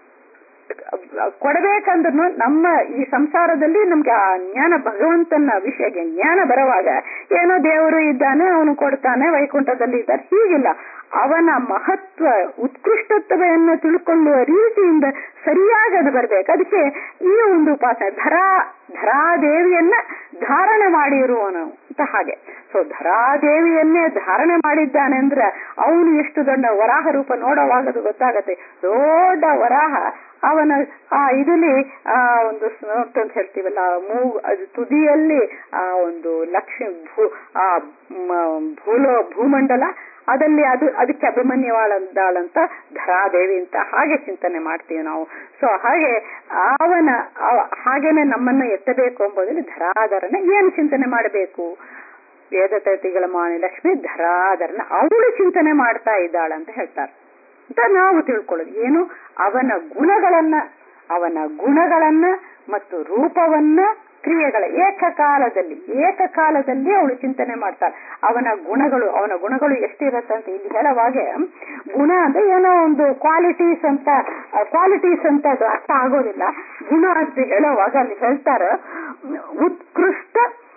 ಕೊಡಬೇಕಂದ್ರೂ ನಮ್ಮ ಈ ಸಂಸಾರದಲ್ಲಿ ನಮ್ಗೆ ಆ ಜ್ಞಾನ ಭಗವಂತನ ವಿಷಯಕ್ಕೆ ಜ್ಞಾನ ಬರುವಾಗ ಏನೋ ದೇವರು ಇದ್ದಾನೆ ಅವನು ಕೊಡ್ತಾನೆ ವೈಕುಂಠದಲ್ಲಿ ಇದ್ದಾನೆ ಹೀಗಿಲ್ಲ ಅವನ ಮಹತ್ವ ಉತ್ಕೃಷ್ಟತ್ವವನ್ನು ತಿಳ್ಕೊಳ್ಳುವ ರೀತಿಯಿಂದ ಸರಿಯಾಗಿ ಅದು ಬರ್ಬೇಕು ಅದಕ್ಕೆ ಈ ಒಂದು ಉಪಾಸನೆ ಧರಾ ಧರಾದೇವಿಯನ್ನ ಧಾರಣೆ ಮಾಡಿರುವನು ಅಂತ ಹಾಗೆ ಸೊ ಧರಾದೇವಿಯನ್ನೇ ಧಾರಣೆ ಮಾಡಿದ್ದಾನೆ ಅಂದ್ರೆ ಅವನು ಎಷ್ಟು ದೊಡ್ಡ ವರಾಹ ರೂಪ ನೋಡುವಾಗದು ಗೊತ್ತಾಗತ್ತೆ ದೊಡ್ಡ ವರಾಹ ಅವನ ಆ ಇದರಲ್ಲಿ ಆ ಒಂದು ಸ್ನೋಟ್ ಅಂತ ಹೇಳ್ತೀವಲ್ಲ ಮೂ ಅದು ತುದಿಯಲ್ಲಿ ಆ ಒಂದು ಲಕ್ಷ್ಮಿ ಭೂ ಆ ಮ- ಭೂಲೋ ಭೂಮಂಡಲ ಅದಲ್ಲಿ ಅದು ಅದಕ್ಕೆ ಅಭಿಮನ್ಯವಾಳಂತ ಧರಾದೇವಿ ಅಂತ ಹಾಗೆ ಚಿಂತನೆ ಮಾಡ್ತೀವಿ ನಾವು ಸೊ ಹಾಗೆ ಅವನ ಅವ- ಹಾಗೇನೆ ನಮ್ಮನ್ನ ಎತ್ತಬೇಕು ಎಂಬುದರಲ್ಲಿ ಧರಾಧರನ ಏನು ಚಿಂತನೆ ಮಾಡಬೇಕು ವೇದತತಿಗಳ ಮಾಣಿ ಲಕ್ಷ್ಮಿ ಧರಾಧರನ ಅವಳು ಚಿಂತನೆ ಮಾಡ್ತಾ ಇದ್ದಾಳ ಅಂತ ಹೇಳ್ತಾರೆ ಅಂತ ನಾವು ತಿಳ್ಕೊಳ್ಳೋದು ಏನು ಅವನ ಗುಣಗಳನ್ನ ಅವನ ಗುಣಗಳನ್ನ ಮತ್ತು ರೂಪವನ್ನ ಕ್ರಿಯೆಗಳ ಏಕಕಾಲದಲ್ಲಿ ಏಕಕಾಲದಲ್ಲಿ ಅವಳು ಚಿಂತನೆ ಮಾಡ್ತಾಳೆ ಅವನ ಗುಣಗಳು ಅವನ ಗುಣಗಳು ಎಷ್ಟಿರತ್ತೆ ಅಂತ ಇಲ್ಲಿ ಹೇಳುವಾಗೆ ಗುಣ ಅಂದ್ರೆ ಏನೋ ಒಂದು ಕ್ವಾಲಿಟೀಸ್ ಅಂತ ಕ್ವಾಲಿಟೀಸ್ ಅಂತ ಅದು ಅರ್ಥ ಆಗೋದಿಲ್ಲ ಗುಣ ಅಂತ ಹೇಳುವಾಗ ಅಲ್ಲಿ ಹೇಳ್ತಾರ ಉತ್ಕೃಷ್ಟ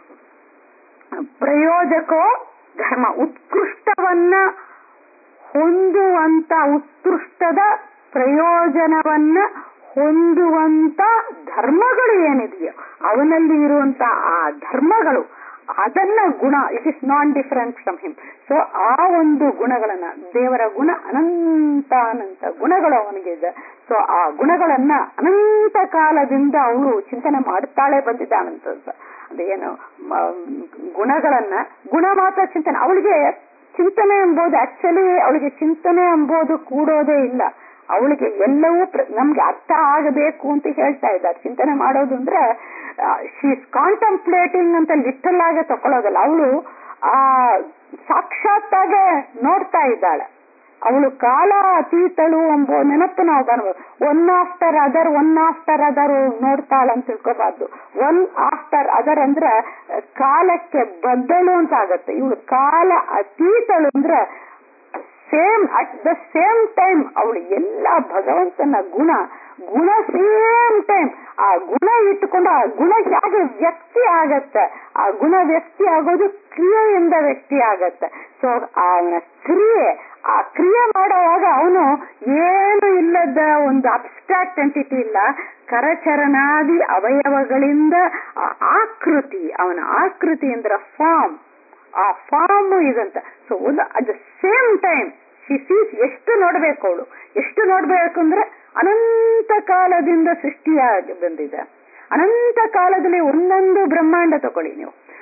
ಪ್ರಯೋಜಕೋ ಧರ್ಮ ಉತ್ಕೃಷ್ಟವನ್ನ ಹೊಂದುವಂತ ಉತ್ಕೃಷ್ಟದ ಪ್ರಯೋಜನವನ್ನ ಹೊಂದುವಂತ ಧರ್ಮಗಳು ಏನಿದೆಯೋ ಅವನಲ್ಲಿ ಇರುವಂತ ಆ ಧರ್ಮಗಳು ಅದನ್ನ ಗುಣ it is non different from him so ಆ ಒಂದು ಗುಣಗಳನ್ನ ದೇವರ ಗುಣ ಅನಂತ ಅನಂತ ಗುಣಗಳು ಅವನಿಗೆ ಇದೆ ಸೊ ಆ ಗುಣಗಳನ್ನ ಅನಂತ ಕಾಲದಿಂದ ಅವಳು ಚಿಂತನೆ ಮಾಡುತ್ತಾಳೆ ಬಂದಿದ್ದಾನಂತ ಅದೇನು ಮ- ಗುಣಗಳನ್ನ ಗುಣ ಮಾತ್ರ ಚಿಂತನೆ ಅವಳಿಗೆ ಚಿಂತನೆ ಎಂಬುದು ಆಕ್ಚುಲಿ ಅವಳಿಗೆ ಚಿಂತನೆ ಎಂಬುದು ಕೂಡೋದೇ ಇಲ್ಲ ಅವಳಿಗೆ ಎಲ್ಲವೂ ಪ್ರ- ನಮ್ಗೆ ಅರ್ಥ ಆಗಬೇಕು ಅಂತ ಹೇಳ್ತಾ ಇದ್ದಾರೆ ಚಿಂತನೆ ಮಾಡೋದು ಅಂದ್ರೆ ಶೀಸ್ ಕಾಂಟಂಪ್ಲೇಟಿಂಗ್ ಅಂತ ಲಿಟಲ್ ಆಗಿ ತಕೊಳ್ಳೋದಲ್ಲ ಅವಳು ಆ ಸಾಕ್ಷಾತ್ತಾಗೆ ನೋಡ್ತಾ ಇದ್ದಾಳೆ ಅವಳು ಕಾಲ ಅತೀತಳು ಎಂಬ ನೆನಪು ನಾವು ಬರ್ಬೋದು one after other one after other ನೋಡ್ತಾಳ ಅಂತ ತಿಳ್ಕೋಬಾರ್ದು ಒನ್ ಆಫ್ಟರ್ ಅದರ್ ಅಂದ್ರೆ ಕಾಲಕ್ಕೆ ಬದ್ದಳು ಅಂತ ಆಗತ್ತೆ ಇವಳು ಕಾಲ ಅತೀತಳು ಅಂದ್ರೆ same at the same time ಅವಳು ಎಲ್ಲ ಭಗವಂತನ ಗುಣ ಗುಣ ಸೇಮ್ ಟೈಮ್ ಆ ಗುಣ ಇಟ್ಟುಕೊಂಡು ಆ ಗುಣ ಹೇಗೆ ವ್ಯಕ್ತಿ ಆಗತ್ತೆ ಆ ಗುಣ ವ್ಯಕ್ತಿ ಆಗೋದು ಕ್ರಿಯೆಯಿಂದ ವ್ಯಕ್ತಿ ಆಗತ್ತೆ ಸೊ ಅವನ ಕ್ರಿಯೆ ಆ ಕ್ರಿಯೆ ಮಾಡುವಾಗ ಅವನು ಏನು ಇಲ್ಲದ ಒಂದು ಅಬ್ಸ್ಟ್ರಾಕ್ಟ್ ಎಂಟಿಟಿ ಇಲ್ಲ ಕರಚರಣಾದಿ ಅವಯವಗಳಿಂದ ಆ ಆಕೃತಿ ಅವನ ಆಕೃತಿ ಅಂದ್ರೆ ಫಾರ್ಮ್ ಆ ಫಾರ್ಮ್ ಇದಂತ ಸೊ ಒಂದು at the same time she sees ಎಷ್ಟು ನೋಡ್ಬೇಕು ಅವಳು ಎಷ್ಟು ನೋಡ್ಬೇಕು ಅಂದ್ರೆ ಅನಂತ ಕಾಲದಿಂದ ಸೃಷ್ಟಿಯಾಗಿ ಬಂದಿದೆ ಅನಂತ ಕಾಲದಲ್ಲಿ ಒಂದೊಂದು ಬ್ರಹ್ಮಾಂಡ ತಗೊಳ್ಳಿ ನೀವು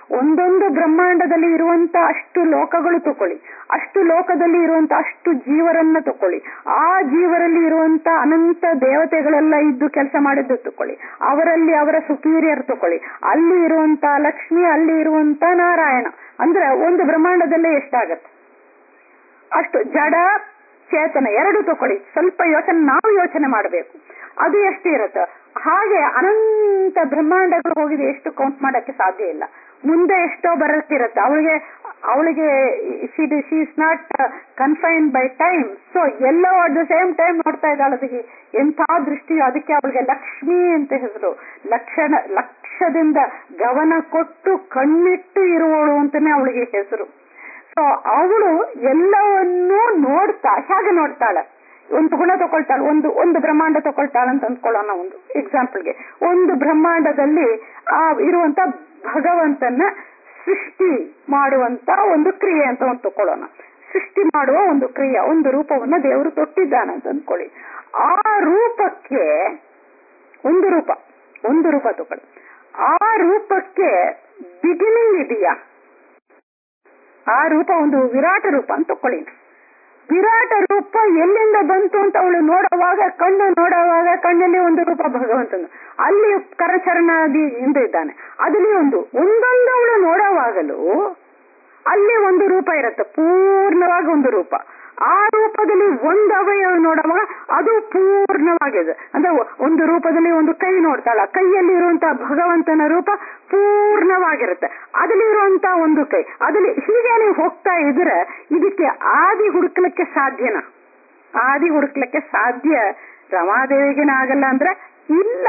ಒಂದೊಂದು ಬ್ರಹ್ಮಾಂಡದಲ್ಲಿ ಇರುವಂತ ಅಷ್ಟು ಲೋಕಗಳು ತಕೊಳ್ಳಿ ಅಷ್ಟು ಲೋಕದಲ್ಲಿ ಇರುವಂತ ಅಷ್ಟು ಜೀವರನ್ನ ತಕೊಳ್ಳಿ ಆ ಜೀವರಲ್ಲಿ ಇರುವಂತ ಅನಂತ ದೇವತೆಗಳೆಲ್ಲ ಇದ್ದು ಕೆಲಸ ಮಾಡಿದ್ದು ತಕೊಳ್ಳಿ ಅವರಲ್ಲಿ ಅವರ ಸುಪೀರಿಯರ್ ತಕೊಳ್ಳಿ ಅಲ್ಲಿ ಇರುವಂತ ಲಕ್ಷ್ಮಿ ಅಲ್ಲಿ ಇರುವಂತ ನಾರಾಯಣ ಅಂದ್ರೆ ಒಂದು ಬ್ರಹ್ಮಾಂಡದಲ್ಲೇ ಎಷ್ಟಾಗತ್ತೆ ಅಷ್ಟು ಜಡ ಚೇತನ ಎರಡು ತಕೊಳ್ಳಿ ಸ್ವಲ್ಪ ಯೋಚನೆ ನಾವು ಯೋಚನೆ ಮಾಡಬೇಕು ಅದು ಎಷ್ಟು ಇರುತ್ತೆ ಹಾಗೆ ಅನಂತ ಬ್ರಹ್ಮಾಂಡಗಳು ಹೋಗಿದೆ ಎಷ್ಟು ಕೌಂಟ್ ಮಾಡಕ್ಕೆ ಸಾಧ್ಯ ಇಲ್ಲ ಮುಂದೆ ಎಷ್ಟೋ ಬರತ್ತಿರತ್ತೆ ಅವಳಿಗೆ ಅವಳಿಗೆ she is not confine by time so ಎಲ್ಲೋ ಅಟ್ ದ ಸೇಮ್ ಟೈಮ್ ನೋಡ್ತಾ ಇದ್ದಾಳೆ ಅದಕ್ಕೆ ಎಂಥ ದೃಷ್ಟಿ ಅದಕ್ಕೆ ಅವಳಿಗೆ ಲಕ್ಷ್ಮಿ ಅಂತ ಹೆಸರು ಲಕ್ಷಣ ಲಕ್ಷದಿಂದ ಗಮನ ಕೊಟ್ಟು ಕಣ್ಣಿಟ್ಟು ಇರುವವಳು ಅಂತಾನೆ ಅವಳಿಗೆ ಹೆಸರು ಸೊ ಅವಳು ಎಲ್ಲವನ್ನೂ ನೋಡ್ತಾ ಹೇಗೆ ನೋಡ್ತಾಳೆ ಒಂದು ಗುಣ ತಗೊಳ್ತಾಳೆ ಒಂದು ಒಂದು ಬ್ರಹ್ಮಾಂಡ ತಗೊಳ್ತಾಳೆ ಅಂತ ಅಂದ್ಕೊಳ್ಳೋಣ ಒಂದು ಎಕ್ಸಾಂಪಲ್ಗೆ ಒಂದು ಬ್ರಹ್ಮಾಂಡದಲ್ಲಿ ಆ ಇರುವಂತ ಭಗವಂತನ ಸೃಷ್ಟಿ ಮಾಡುವಂತ ಒಂದು ಕ್ರಿಯೆ ಅಂತ ಒಂದು ತಕೊಳ್ಳೋಣ ಸೃಷ್ಟಿ ಮಾಡುವ ಒಂದು ಕ್ರಿಯೆ ಒಂದು ರೂಪವನ್ನ ದೇವರು ತೊಟ್ಟಿದ್ದಾನೆ ಅಂತ ಅಂದ್ಕೊಳ್ಳಿ ಆ ರೂಪಕ್ಕೆ ಒಂದು ರೂಪ ಒಂದು ರೂಪ ತಗೊಳ್ಳಿ ಆ ರೂಪಕ್ಕೆ ಬಿಗಿನಿಂಗ್ ಇದೆಯಾ ಆ ರೂಪ ಒಂದು ವಿರಾಟ ರೂಪ ಅಂತ ತಕೊಳ್ಳಿ ವಿರಾಟ ರೂಪ ಎಲ್ಲಿಂದ ಬಂತು ಅಂತ ಅವಳು ನೋಡುವಾಗ ಕಣ್ಣು ನೋಡುವಾಗ ಕಣ್ಣಲ್ಲಿ ಒಂದು ರೂಪ ಭಗವಂತನು ಅಲ್ಲಿ ಕರಚರಣಾದಿ ಇಂದ ಇದ್ದಾನೆ ಅದಲ್ಲಿ ಒಂದು ಒಂದೊಂದು ಅವಳು ನೋಡುವಾಗಲೂ ಅಲ್ಲಿ ಒಂದು ರೂಪ ಇರುತ್ತೆ ಪೂರ್ಣವಾಗಿ ಒಂದು ರೂಪ ಆ ರೂಪದಲ್ಲಿ ಒಂದು ಅವಯವ ನೋಡುವಾಗ ಅದು ಪೂರ್ಣವಾಗಿದೆ ಅಂದ್ರೆ ಒಂದು ರೂಪದಲ್ಲಿ ಒಂದು ಕೈ ನೋಡ್ತಾಳ ಕೈಯಲ್ಲಿ ಇರುವಂತಹ ಭಗವಂತನ ರೂಪ ಪೂರ್ಣವಾಗಿರುತ್ತೆ ಅದಲ್ಲಿ ಇರುವಂತಹ ಒಂದು ಕೈ ಅದಲ್ಲಿ ಹೀಗೆ ನೀವು ಹೋಗ್ತಾ ಇದ್ರೆ ಇದಕ್ಕೆ ಆದಿ ಹುಡುಕ್ಲಿಕ್ಕೆ ಸಾಧ್ಯನಾ ಆದಿ ಹುಡುಕ್ಲಿಕ್ಕೆ ಸಾಧ್ಯ ರಮಾದೇವಿಗೆನ ಆಗಲ್ಲ ಅಂದ್ರೆ ಇಲ್ಲ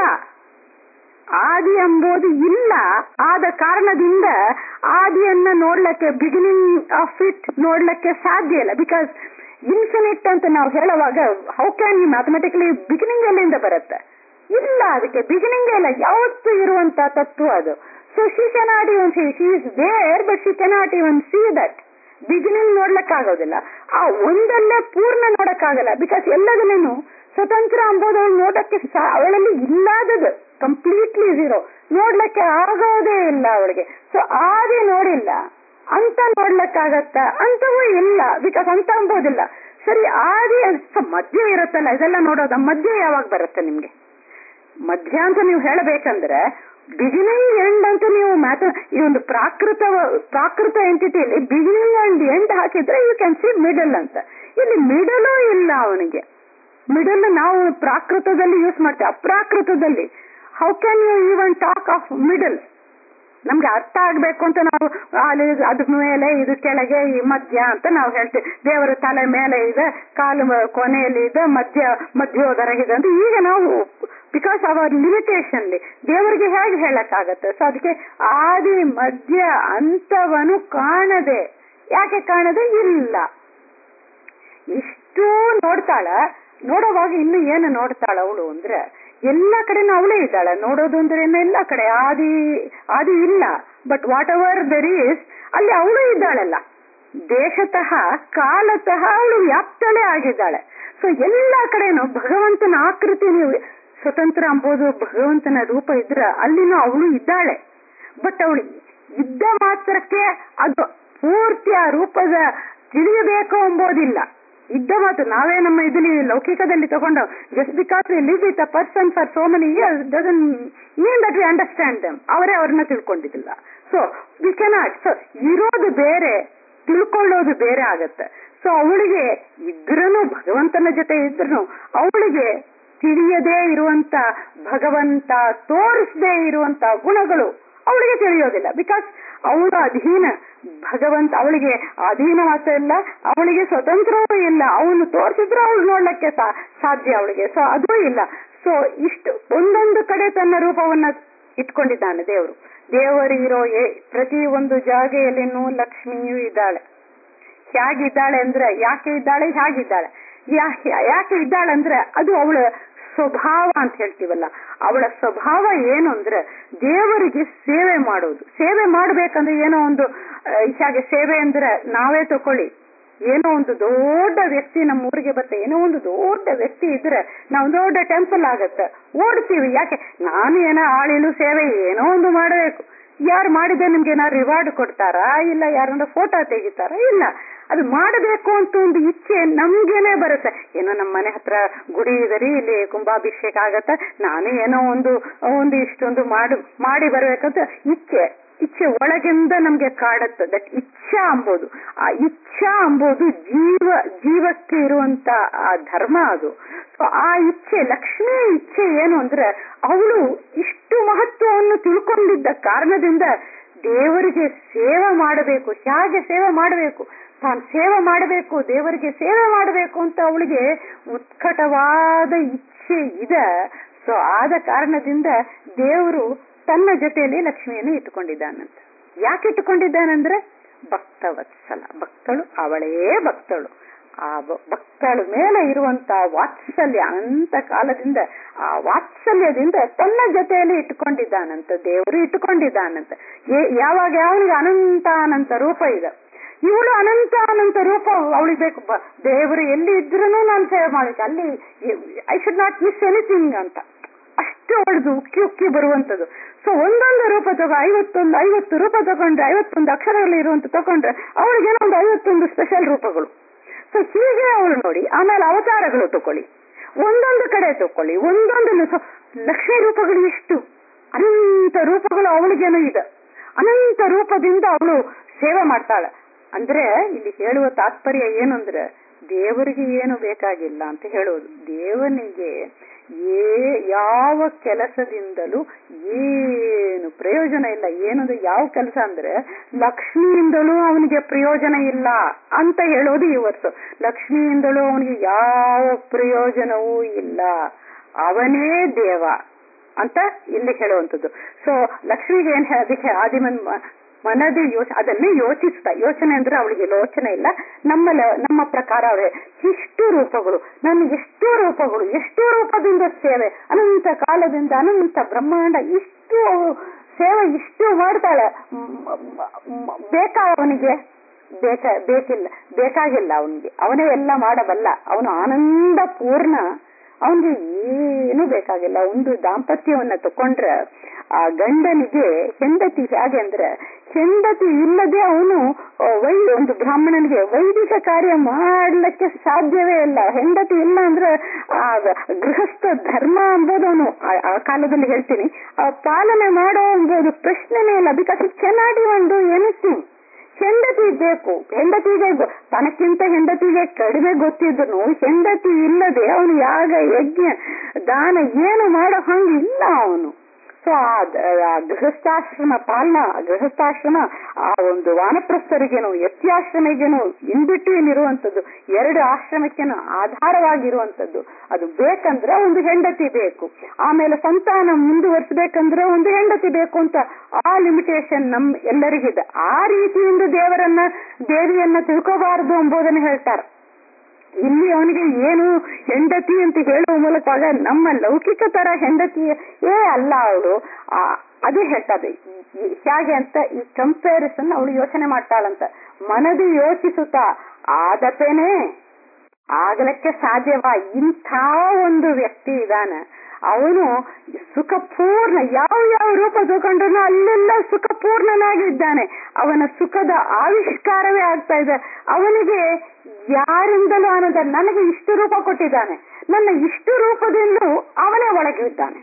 ಆದಿ ಎಂಬುದು ಇಲ್ಲ ಆದ ಕಾರಣದಿಂದ ಆದಿಯನ್ನ ನೋಡ್ಲಿಕ್ಕೆ ಬಿಗಿನಿಂಗ್ ಆಫ್ ಇಟ್ ನೋಡ್ಲಿಕ್ಕೆ ಸಾಧ್ಯ ಇಲ್ಲ ಬಿಕಾಸ್ ಇನ್ಫಿನಿಟ್ ಅಂತ ನಾವು ಹೇಳುವಾಗ how can you mathematically beginning ಎಲ್ಲಿಂದ ಬರುತ್ತೆ ಇಲ್ಲ ಅದಕ್ಕೆ ಬಿಗಿನಿಂಗ್ ಇಲ್ಲ ಯಾವತ್ತು ಇರುವಂತ ತತ್ವ ಅದು so she cannot even see she is there but she cannot even see that beginning ನೋಡ್ಲಕ್ಕಾಗೋದಿಲ್ಲ ಆ ಒಂದಲ್ಲೇ ಪೂರ್ಣ ನೋಡಕ್ಕಾಗಲ್ಲ ಬಿಕಾಸ್ ಎಲ್ಲದನ್ನೇನು ಸ್ವತಂತ್ರ ಅಂಬೋದು ಅವಳು ನೋಡಕ್ಕೆ ಅವಳಲ್ಲಿ ಇಲ್ಲದದು ಕಂಪ್ಲೀಟ್ಲಿ ಝೀರೋ ನೋಡ್ಲಿಕ್ಕೆ ಆಗೋದೇ ಇಲ್ಲ ಅವಳಿಗೆ ಸೊ ಆದಿ ನೋಡಿಲ್ಲ ಅಂತ ನೋಡ್ಲಿಕ್ಕಾಗತ್ತ ಅಂತವೂ ಇಲ್ಲ ಬಿಕಾಸ್ ಅಂತ ಅಂಬೋದಿಲ್ಲ ಸರಿ ಆದಿ ಮಧ್ಯ ಇರುತ್ತಲ್ಲ ಇದೆಲ್ಲ ನೋಡೋದ ಮಧ್ಯ ಯಾವಾಗ ಬರುತ್ತೆ ನಿಮ್ಗೆ ಮಧ್ಯ ಅಂತ ನೀವು ಹೇಳಬೇಕಂದ್ರೆ ಬಿಗಿನಿಂಗ್ ಎಂಡ್ ಅಂತ ನೀವು ಮಾತ ಈ ಒಂದು ಪ್ರಾಕೃತ ಪ್ರಾಕೃತ ಎಂಟಿಟಿಯಲ್ಲಿ ಬಿಗಿನಿಂಗ್ ಅಂಡ್ ಎಂಡ್ ಹಾಕಿದ್ರೆ ಯು ಕ್ಯಾನ್ ಸಿ ಮಿಡಲ್ ಅಂತ ಇಲ್ಲಿ ಮಿಡಲು ಇಲ್ಲ ಅವನಿಗೆ ಮಿಡಲ್ ನಾವು ಪ್ರಾಕೃತದಲ್ಲಿ ಯೂಸ್ ಮಾಡ್ತೇವೆ ಅಪ್ರಾಕೃತದಲ್ಲಿ how can you even talk of middle ನಮ್ಗೆ ಅರ್ಥ ಆಗ್ಬೇಕು ಅಂತ ನಾವು ಅಲ್ಲಿ ಅದ್ರ ಮೇಲೆ ಇದು ಕೆಳಗೆ ಈ ಮಧ್ಯ ಅಂತ ನಾವು ಹೇಳ್ತೇವೆ ದೇವರ ತಲೆ ಮೇಲೆ ಇದೆ ಕಾಲು ಕೊನೆಯಲ್ಲಿ ಇದೆ ಮಧ್ಯ ಮಧ್ಯೋದರ ಇದೆ ಅಂತ ಈಗ ನಾವು ಬಿಕಾಸ್ ಅವರ್ ಲಿಮಿಟೇಷನ್ ದೇವರಿಗೆ ಹೇಗೆ ಹೇಳಕ್ಕಾಗತ್ತೆ ಸೊ ಅದಕ್ಕೆ ಆದಿ ಮಧ್ಯ ಅಂತವನು ಕಾಣದೆ ಯಾಕೆ ಕಾಣದೆ ಇಲ್ಲ ಇಷ್ಟು ನೋಡ್ತಾಳ ನೋಡುವಾಗ ಇನ್ನು ಏನು ನೋಡ್ತಾಳ ಅವಳು ಅಂದ್ರೆ ಎಲ್ಲ ಕಡೆನೂ ಅವಳೇ ಇದ್ದಾಳೆ ನೋಡೋದು ಅಂದ್ರೆ ಎಲ್ಲ ಕಡೆ ಆದಿ ಆದಿ ಇಲ್ಲ but whatever there is ಅಲ್ಲಿ ಅವಳು ಇದ್ದಾಳಲ್ಲ ದೇಶತಃ ಕಾಲತಃ ಅವಳು ವ್ಯಾಪ್ತಳೇ ಆಗಿದ್ದಾಳೆ ಸೊ ಎಲ್ಲ ಕಡೆನೂ ಭಗವಂತನ ಆಕೃತಿ ನೀವು ಸ್ವತಂತ್ರ ಅಂಬೋದು ಭಗವಂತನ ರೂಪ ಇದ್ರ ಅಲ್ಲಿನೂ ಅವಳು ಇದ್ದಾಳೆ ಬಟ್ ಅವಳು ಇದ್ದ ಮಾತ್ರಕ್ಕೆ ಅದು ಪೂರ್ತಿ ಆ ರೂಪದ ತಿಳಿಯಬೇಕು ಎಂಬುದಿಲ್ಲ ಇದ್ದ ಮಾತು ನಾವೇ ನಮ್ಮ ಇದರಲ್ಲಿ ಲೌಕಿಕದಲ್ಲಿ ತಗೊಂಡು just because we live with a person for so many years doesn't mean that we understand them ಅವರೇ ಅವ್ರನ್ನ ತಿಳ್ಕೊಂಡಿದ್ದಿಲ್ಲ ಸೊ ವಿ ಕೆನಾಟ್ ಸೊ ಇರೋದು ಬೇರೆ ತಿಳ್ಕೊಳ್ಳೋದು ಬೇರೆ ಆಗತ್ತೆ ಸೊ ಅವಳಿಗೆ ಇದ್ರೂ ಭಗವಂತನ ಜೊತೆ ಇದ್ರು ಅವಳಿಗೆ ತಿಳಿಯದೇ ಇರುವಂತ ಭಗವಂತ ತೋರಿಸದೇ ಇರುವಂತ ಗುಣಗಳು ಅವಳಿಗೆ ತಿಳಿಯೋದಿಲ್ಲ ಬಿಕಾಸ್ ಅವಳು ಅಧೀನ ಭಗವಂತ ಅವಳಿಗೆ ಅಧೀನ ಮಾತ್ರ ಇಲ್ಲ ಅವಳಿಗೆ ಸ್ವತಂತ್ರವೂ ಇಲ್ಲ ಅವನು ತೋರಿಸಿದ್ರೆ ಅವಳು ನೋಡ್ಲಿಕ್ಕೆ ಸಾಧ್ಯ ಅವಳಿಗೆ ಸೊ ಅದೂ ಇಲ್ಲ ಸೊ ಇಷ್ಟು ಒಂದೊಂದು ಕಡೆ ತನ್ನ ರೂಪವನ್ನ ಇಟ್ಕೊಂಡಿದ್ದಾನೆ ದೇವರು ದೇವರು ಇರೋ ಪ್ರತಿ ಒಂದು ಜಾಗೆಯಲ್ಲಿನೂ ಲಕ್ಷ್ಮಿಯೂ ಇದ್ದಾಳೆ ಹೇಗಿದ್ದಾಳೆ ಅಂದ್ರೆ ಯಾಕೆ ಇದ್ದಾಳೆ ಹೇಗಿದ್ದಾಳೆ ಯಾಕೆ ಇದ್ದಾಳೆ ಅಂದ್ರೆ ಅದು ಅವಳ ಸ್ವಭಾವ ಅಂತ ಹೇಳ್ತೀವಲ್ಲ ಅವಳ ಸ್ವಭಾವ ಏನು ಅಂದ್ರೆ ದೇವರಿಗೆ ಸೇವೆ ಮಾಡೋದು ಸೇವೆ ಮಾಡ್ಬೇಕಂದ್ರೆ ಏನೋ ಒಂದು ಹಾಗೆ ಸೇವೆ ಅಂದ್ರೆ ನಾವೇ ತಕೊಳ್ಳಿ ಏನೋ ಒಂದು ದೊಡ್ಡ ವ್ಯಕ್ತಿ ನಮ್ಮ ಊರಿಗೆ ಬರುತ್ತೆ ಏನೋ ಒಂದು ದೊಡ್ಡ ವ್ಯಕ್ತಿ ಇದ್ರೆ ನಾವು ದೊಡ್ಡ ಟೆಂಪಲ್ ಆಗತ್ತೆ ಓಡ್ತೀವಿ ಯಾಕೆ ನಾನು ಏನೋ ಆಳಿಲು ಸೇವೆ ಏನೋ ಒಂದು ಮಾಡಬೇಕು ಯಾರು ಮಾಡಿದೆ ನಿಮ್ಗೆ ಏನಾದ್ರು ರಿವಾರ್ಡ್ ಕೊಡ್ತಾರಾ ಇಲ್ಲ ಯಾರನ್ನ ಫೋಟೋ ತೆಗಿತಾರಾ ಇಲ್ಲ ಅದು ಮಾಡಬೇಕು ಅಂತ ಒಂದು ಇಚ್ಛೆ ನಮ್ಗೇನೆ ಬರುತ್ತೆ ಏನೋ ನಮ್ಮ ಮನೆ ಹತ್ರ ಗುಡಿ ಇದರಿ ಇಲ್ಲಿ ಕುಂಭಾಭಿಷೇಕ ಆಗತ್ತ ನಾನು ಏನೋ ಒಂದು ಒಂದು ಇಷ್ಟೊಂದು ಮಾಡಿ ಮಾಡಿ ಬರ್ಬೇಕಂತ ಇಚ್ಛೆ ಇಚ್ಛೆ ಒಳಗಿಂದ ನಮ್ಗೆ ಕಾಡತ್ತೆ ದಟ್ ಇಚ್ಛಾ ಅಂಬೋದು ಆ ಇಚ್ಛಾ ಅಂಬೋದು ಜೀವ ಜೀವಕ್ಕೆ ಇರುವಂತ ಆ ಧರ್ಮ ಅದು ಸೊ ಆ ಇಚ್ಛೆ ಲಕ್ಷ್ಮಿ ಇಚ್ಛೆ ಏನು ಅಂದ್ರೆ ಅವಳು ಇಷ್ಟು ಮಹತ್ವವನ್ನು ತಿಳ್ಕೊಂಡಿದ್ದ ಕಾರಣದಿಂದ ದೇವರಿಗೆ ಸೇವೆ ಮಾಡಬೇಕು ಹೇಗೆ ಸೇವೆ ಮಾಡಬೇಕು ತಾನು ಸೇವೆ ಮಾಡಬೇಕು ದೇವರಿಗೆ ಸೇವೆ ಮಾಡಬೇಕು ಅಂತ ಅವಳಿಗೆ ಉತ್ಕಟವಾದ ಇಚ್ಛೆ ಇದೆ ಸೊ ಆದ ಕಾರಣದಿಂದ ದೇವರು ತನ್ನ ಜೊತೆಯಲ್ಲಿ ಲಕ್ಷ್ಮಿಯನ್ನು ಇಟ್ಟುಕೊಂಡಿದ್ದಾನಂತ ಯಾಕೆ ಇಟ್ಟುಕೊಂಡಿದ್ದಾನಂದ್ರೆ ಭಕ್ತವತ್ಸಲ ಭಕ್ತಳು ಅವಳೇ ಭಕ್ತಳು ಆ ಭಕ್ತಳ ಮೇಲೆ ಇರುವಂತ ವಾತ್ಸಲ್ಯ ಅನಂತ ಕಾಲದಿಂದ ಆ ವಾತ್ಸಲ್ಯದಿಂದ ತನ್ನ ಜೊತೆಯಲ್ಲಿ ಇಟ್ಟುಕೊಂಡಿದ್ದಾನಂತ ದೇವರು ಇಟ್ಟುಕೊಂಡಿದ್ದಾನಂತ ಯಾವಾಗ ಯಾವನಿಗೆ ಅನಂತ ಅನಂತ ರೂಪ ಇದೆ ಇವಳು ಅನಂತ ಅನಂತ ರೂಪ ಅವಳಿಗೆ ಬೇಕು ದೇವರು ಎಲ್ಲಿ ಇದ್ರೂ ನಾನು ಸೇವೆ ಮಾಡಬೇಕು ಅಲ್ಲಿ I should not miss anything ಅಂತ ಅಷ್ಟು ಅವಳದು ಉಕ್ಕಿ ಉಕ್ಕಿ ಬರುವಂತದ್ದು ಸೊ ಒಂದೊಂದು ರೂಪ ತಗೋ ಐವತ್ತೊಂದು ಐವತ್ತು ರೂಪ ತಗೊಂಡ್ರೆ ಐವತ್ತೊಂದು ಅಕ್ಷರಗಳು ಇರುವಂತ ತಗೊಂಡ್ರೆ ಅವಳಿಗೇನೋ ಒಂದು ಐವತ್ತೊಂದು ಸ್ಪೆಷಲ್ ರೂಪಗಳು ಸೊ ಹೀಗೆ ಅವಳು ನೋಡಿ ಆಮೇಲೆ ಅವತಾರಗಳು ತಕೊಳ್ಳಿ ಒಂದೊಂದು ಕಡೆ ತಕೊಳ್ಳಿ ಒಂದೊಂದು ಲಕ್ಷ್ಮೀ ರೂಪಗಳು ಎಷ್ಟು ಅನಂತ ರೂಪಗಳು ಅವಳಿಗೇನೋ ಇದೆ ಅನಂತ ರೂಪದಿಂದ ಅವಳು ಸೇವೆ ಮಾಡ್ತಾಳೆ ಅಂದ್ರೆ ಇಲ್ಲಿ ಹೇಳುವ ತಾತ್ಪರ್ಯ ಏನು ಅಂದ್ರೆ ದೇವರಿಗೆ ಏನು ಬೇಕಾಗಿಲ್ಲ ಅಂತ ಹೇಳುವುದು ದೇವನಿಗೆ ಏ ಯಾವ ಕೆಲಸದಿಂದಲೂ ಏನು ಪ್ರಯೋಜನ ಇಲ್ಲ ಏನಂದ್ರೆ ಯಾವ ಕೆಲಸ ಅಂದ್ರೆ ಲಕ್ಷ್ಮಿಯಿಂದಲೂ ಅವನಿಗೆ ಪ್ರಯೋಜನ ಇಲ್ಲ ಅಂತ ಹೇಳೋದು ಇವತ್ತು ಲಕ್ಷ್ಮಿಯಿಂದಲೂ ಅವನಿಗೆ ಯಾವ ಪ್ರಯೋಜನವೂ ಇಲ್ಲ ಅವನೇ ದೇವ ಅಂತ ಇಲ್ಲಿ ಹೇಳುವಂಥದ್ದು ಸೊ ಲಕ್ಷ್ಮಿಗೆ ಏನ್ ಅದಕ್ಕೆ ಆದಿಮನ್ ಮನದಿ ಯೋಚ ಅದನ್ನೇ ಯೋಚಿಸ್ತಾ ಯೋಚನೆ ಅಂದ್ರೆ ಅವಳಿಗೆ ಲೋಚನೆ ಇಲ್ಲ ನಮ್ಮ ನಮ್ಮ ಪ್ರಕಾರ ಅವರೇ ಇಷ್ಟು ರೂಪಗಳು ನನ್ನ ಎಷ್ಟು ರೂಪಗಳು ಎಷ್ಟು ರೂಪದಿಂದ ಸೇವೆ ಅನಂತ ಕಾಲದಿಂದ ಅನಂತ ಬ್ರಹ್ಮಾಂಡ ಇಷ್ಟು ಸೇವೆ ಇಷ್ಟು ಮಾಡ್ತಾಳೆ ಬೇಕಾ ಅವನಿಗೆ ಬೇಕ ಬೇಕಿಲ್ಲ ಬೇಕಾಗಿಲ್ಲ ಅವನಿಗೆ ಅವನೇ ಎಲ್ಲ ಮಾಡಬಲ್ಲ ಅವನು ಆನಂದ ಪೂರ್ಣ ಅವನಿಗೆ ಏನು ಬೇಕಾಗಿಲ್ಲ ಒಂದು ದಾಂಪತ್ಯವನ್ನ ತಕೊಂಡ್ರೆ ಆ ಗಂಡನಿಗೆ ಹೆಂಡತಿ ಹೇಗೆ ಅಂದ್ರೆ ಹೆಂಡತಿ ಇಲ್ಲದೆ ಅವನು ವೈ ಒಂದು ಬ್ರಾಹ್ಮಣನಿಗೆ ವೈದಿಕ ಕಾರ್ಯ ಮಾಡ್ಲಿಕ್ಕೆ ಸಾಧ್ಯವೇ ಇಲ್ಲ ಹೆಂಡತಿ ಇಲ್ಲ ಅಂದ್ರೆ ಆ ಗೃಹಸ್ಥ ಧರ್ಮ ಅಂಬೋದು ಅವನು ಆ ಕಾಲದಲ್ಲಿ ಹೇಳ್ತೀನಿ ಆ ಪಾಲನೆ ಮಾಡೋ ಅಂಬೋದು ಪ್ರಶ್ನೆನೇ ಇಲ್ಲ because cannot even do anything ಹೆಂಡತಿ ಬೇಕು ಹೆಂಡತಿಗೆ ತನಕ್ಕಿಂತ ಹೆಂಡತಿಗೆ ಕಡಿಮೆ ಗೊತ್ತಿದ್ರು ಹೆಂಡತಿ ಇಲ್ಲದೆ ಅವನು ಯಾಗ ಯಜ್ಞ ದಾನ ಏನು ಮಾಡೋ ಹಂಗಿಲ್ಲ ಅವನು ಸೊ ಆ ಗೃಹಸ್ಥಾಶ್ರಮ ಪಾಲನ ಗೃಹಸ್ಥಾಶ್ರಮ ಆ ಒಂದು ವಾನಪ್ರಸ್ಥರಿಗೇನು ಯತ್ಯಾಶ್ರಮಿಗೇನು ಇನ್ ಬಿಟ್ವೀನ್ ಇರುವಂತದ್ದು ಎರಡು ಆಶ್ರಮಕ್ಕೇನು ಆಧಾರವಾಗಿರುವಂತದ್ದು ಅದು ಬೇಕಂದ್ರೆ ಒಂದು ಹೆಂಡತಿ ಬೇಕು ಆಮೇಲೆ ಸಂತಾನ ಮುಂದುವರಿಸಬೇಕಂದ್ರೆ ಒಂದು ಹೆಂಡತಿ ಬೇಕು ಅಂತ ಆ ಲಿಮಿಟೇಷನ್ ನಮ್ ಎಲ್ಲರಿಗಿದೆ ಆ ರೀತಿಯಿಂದ ದೇವರನ್ನ ದೇವಿಯನ್ನ ತಿಳ್ಕೋಬಾರದು ಎಂಬುದನ್ನು ಹೇಳ್ತಾರೆ ಇಲ್ಲಿ ಅವನಿಗೆ ಏನು ಹೆಂಡತಿ ಅಂತ ಹೇಳುವ ಮೂಲಕವಾಗ ನಮ್ಮ ಲೌಕಿಕ ತರ ಹೆಂಡತಿ ಏ ಅಲ್ಲ ಅವಳು ಅದೇ ಹೇಳ್ತದೆ ಹೇಗೆ ಅಂತ ಈ ಕಂಪ್ಯಾರಿಸನ್ ಅವಳು ಯೋಚನೆ ಮಾಡ್ತಾಳಂತ ಮನದಿ ಯೋಚಿಸುತ್ತಾ ಆದಪೇನೆ ಆಗಲಕ್ಕೆ ಸಾಧ್ಯವ ಇಂಥ ಒಂದು ವ್ಯಕ್ತಿ ಇದಾನ ಅವನು ಸುಖಪೂರ್ಣ ಯಾವ ಯಾವ ರೂಪ ತಗೊಂಡ್ರು ಅಲ್ಲೆಲ್ಲ ಸುಖಪೂರ್ಣನಾಗಿದ್ದಾನೆ ಅವನ ಸುಖದ ಆವಿಷ್ಕಾರವೇ ಆಗ್ತಾ ಇದೆ ಅವನಿಗೆ ಯಾರಿಂದಲೂ ಅನ್ನೋದ ನನಗೆ ಇಷ್ಟು ರೂಪ ಕೊಟ್ಟಿದ್ದಾನೆ ನನ್ನ ಇಷ್ಟು ರೂಪದಿಂದಲೂ ಅವನೇ ಒಳಗಿದ್ದಾನೆ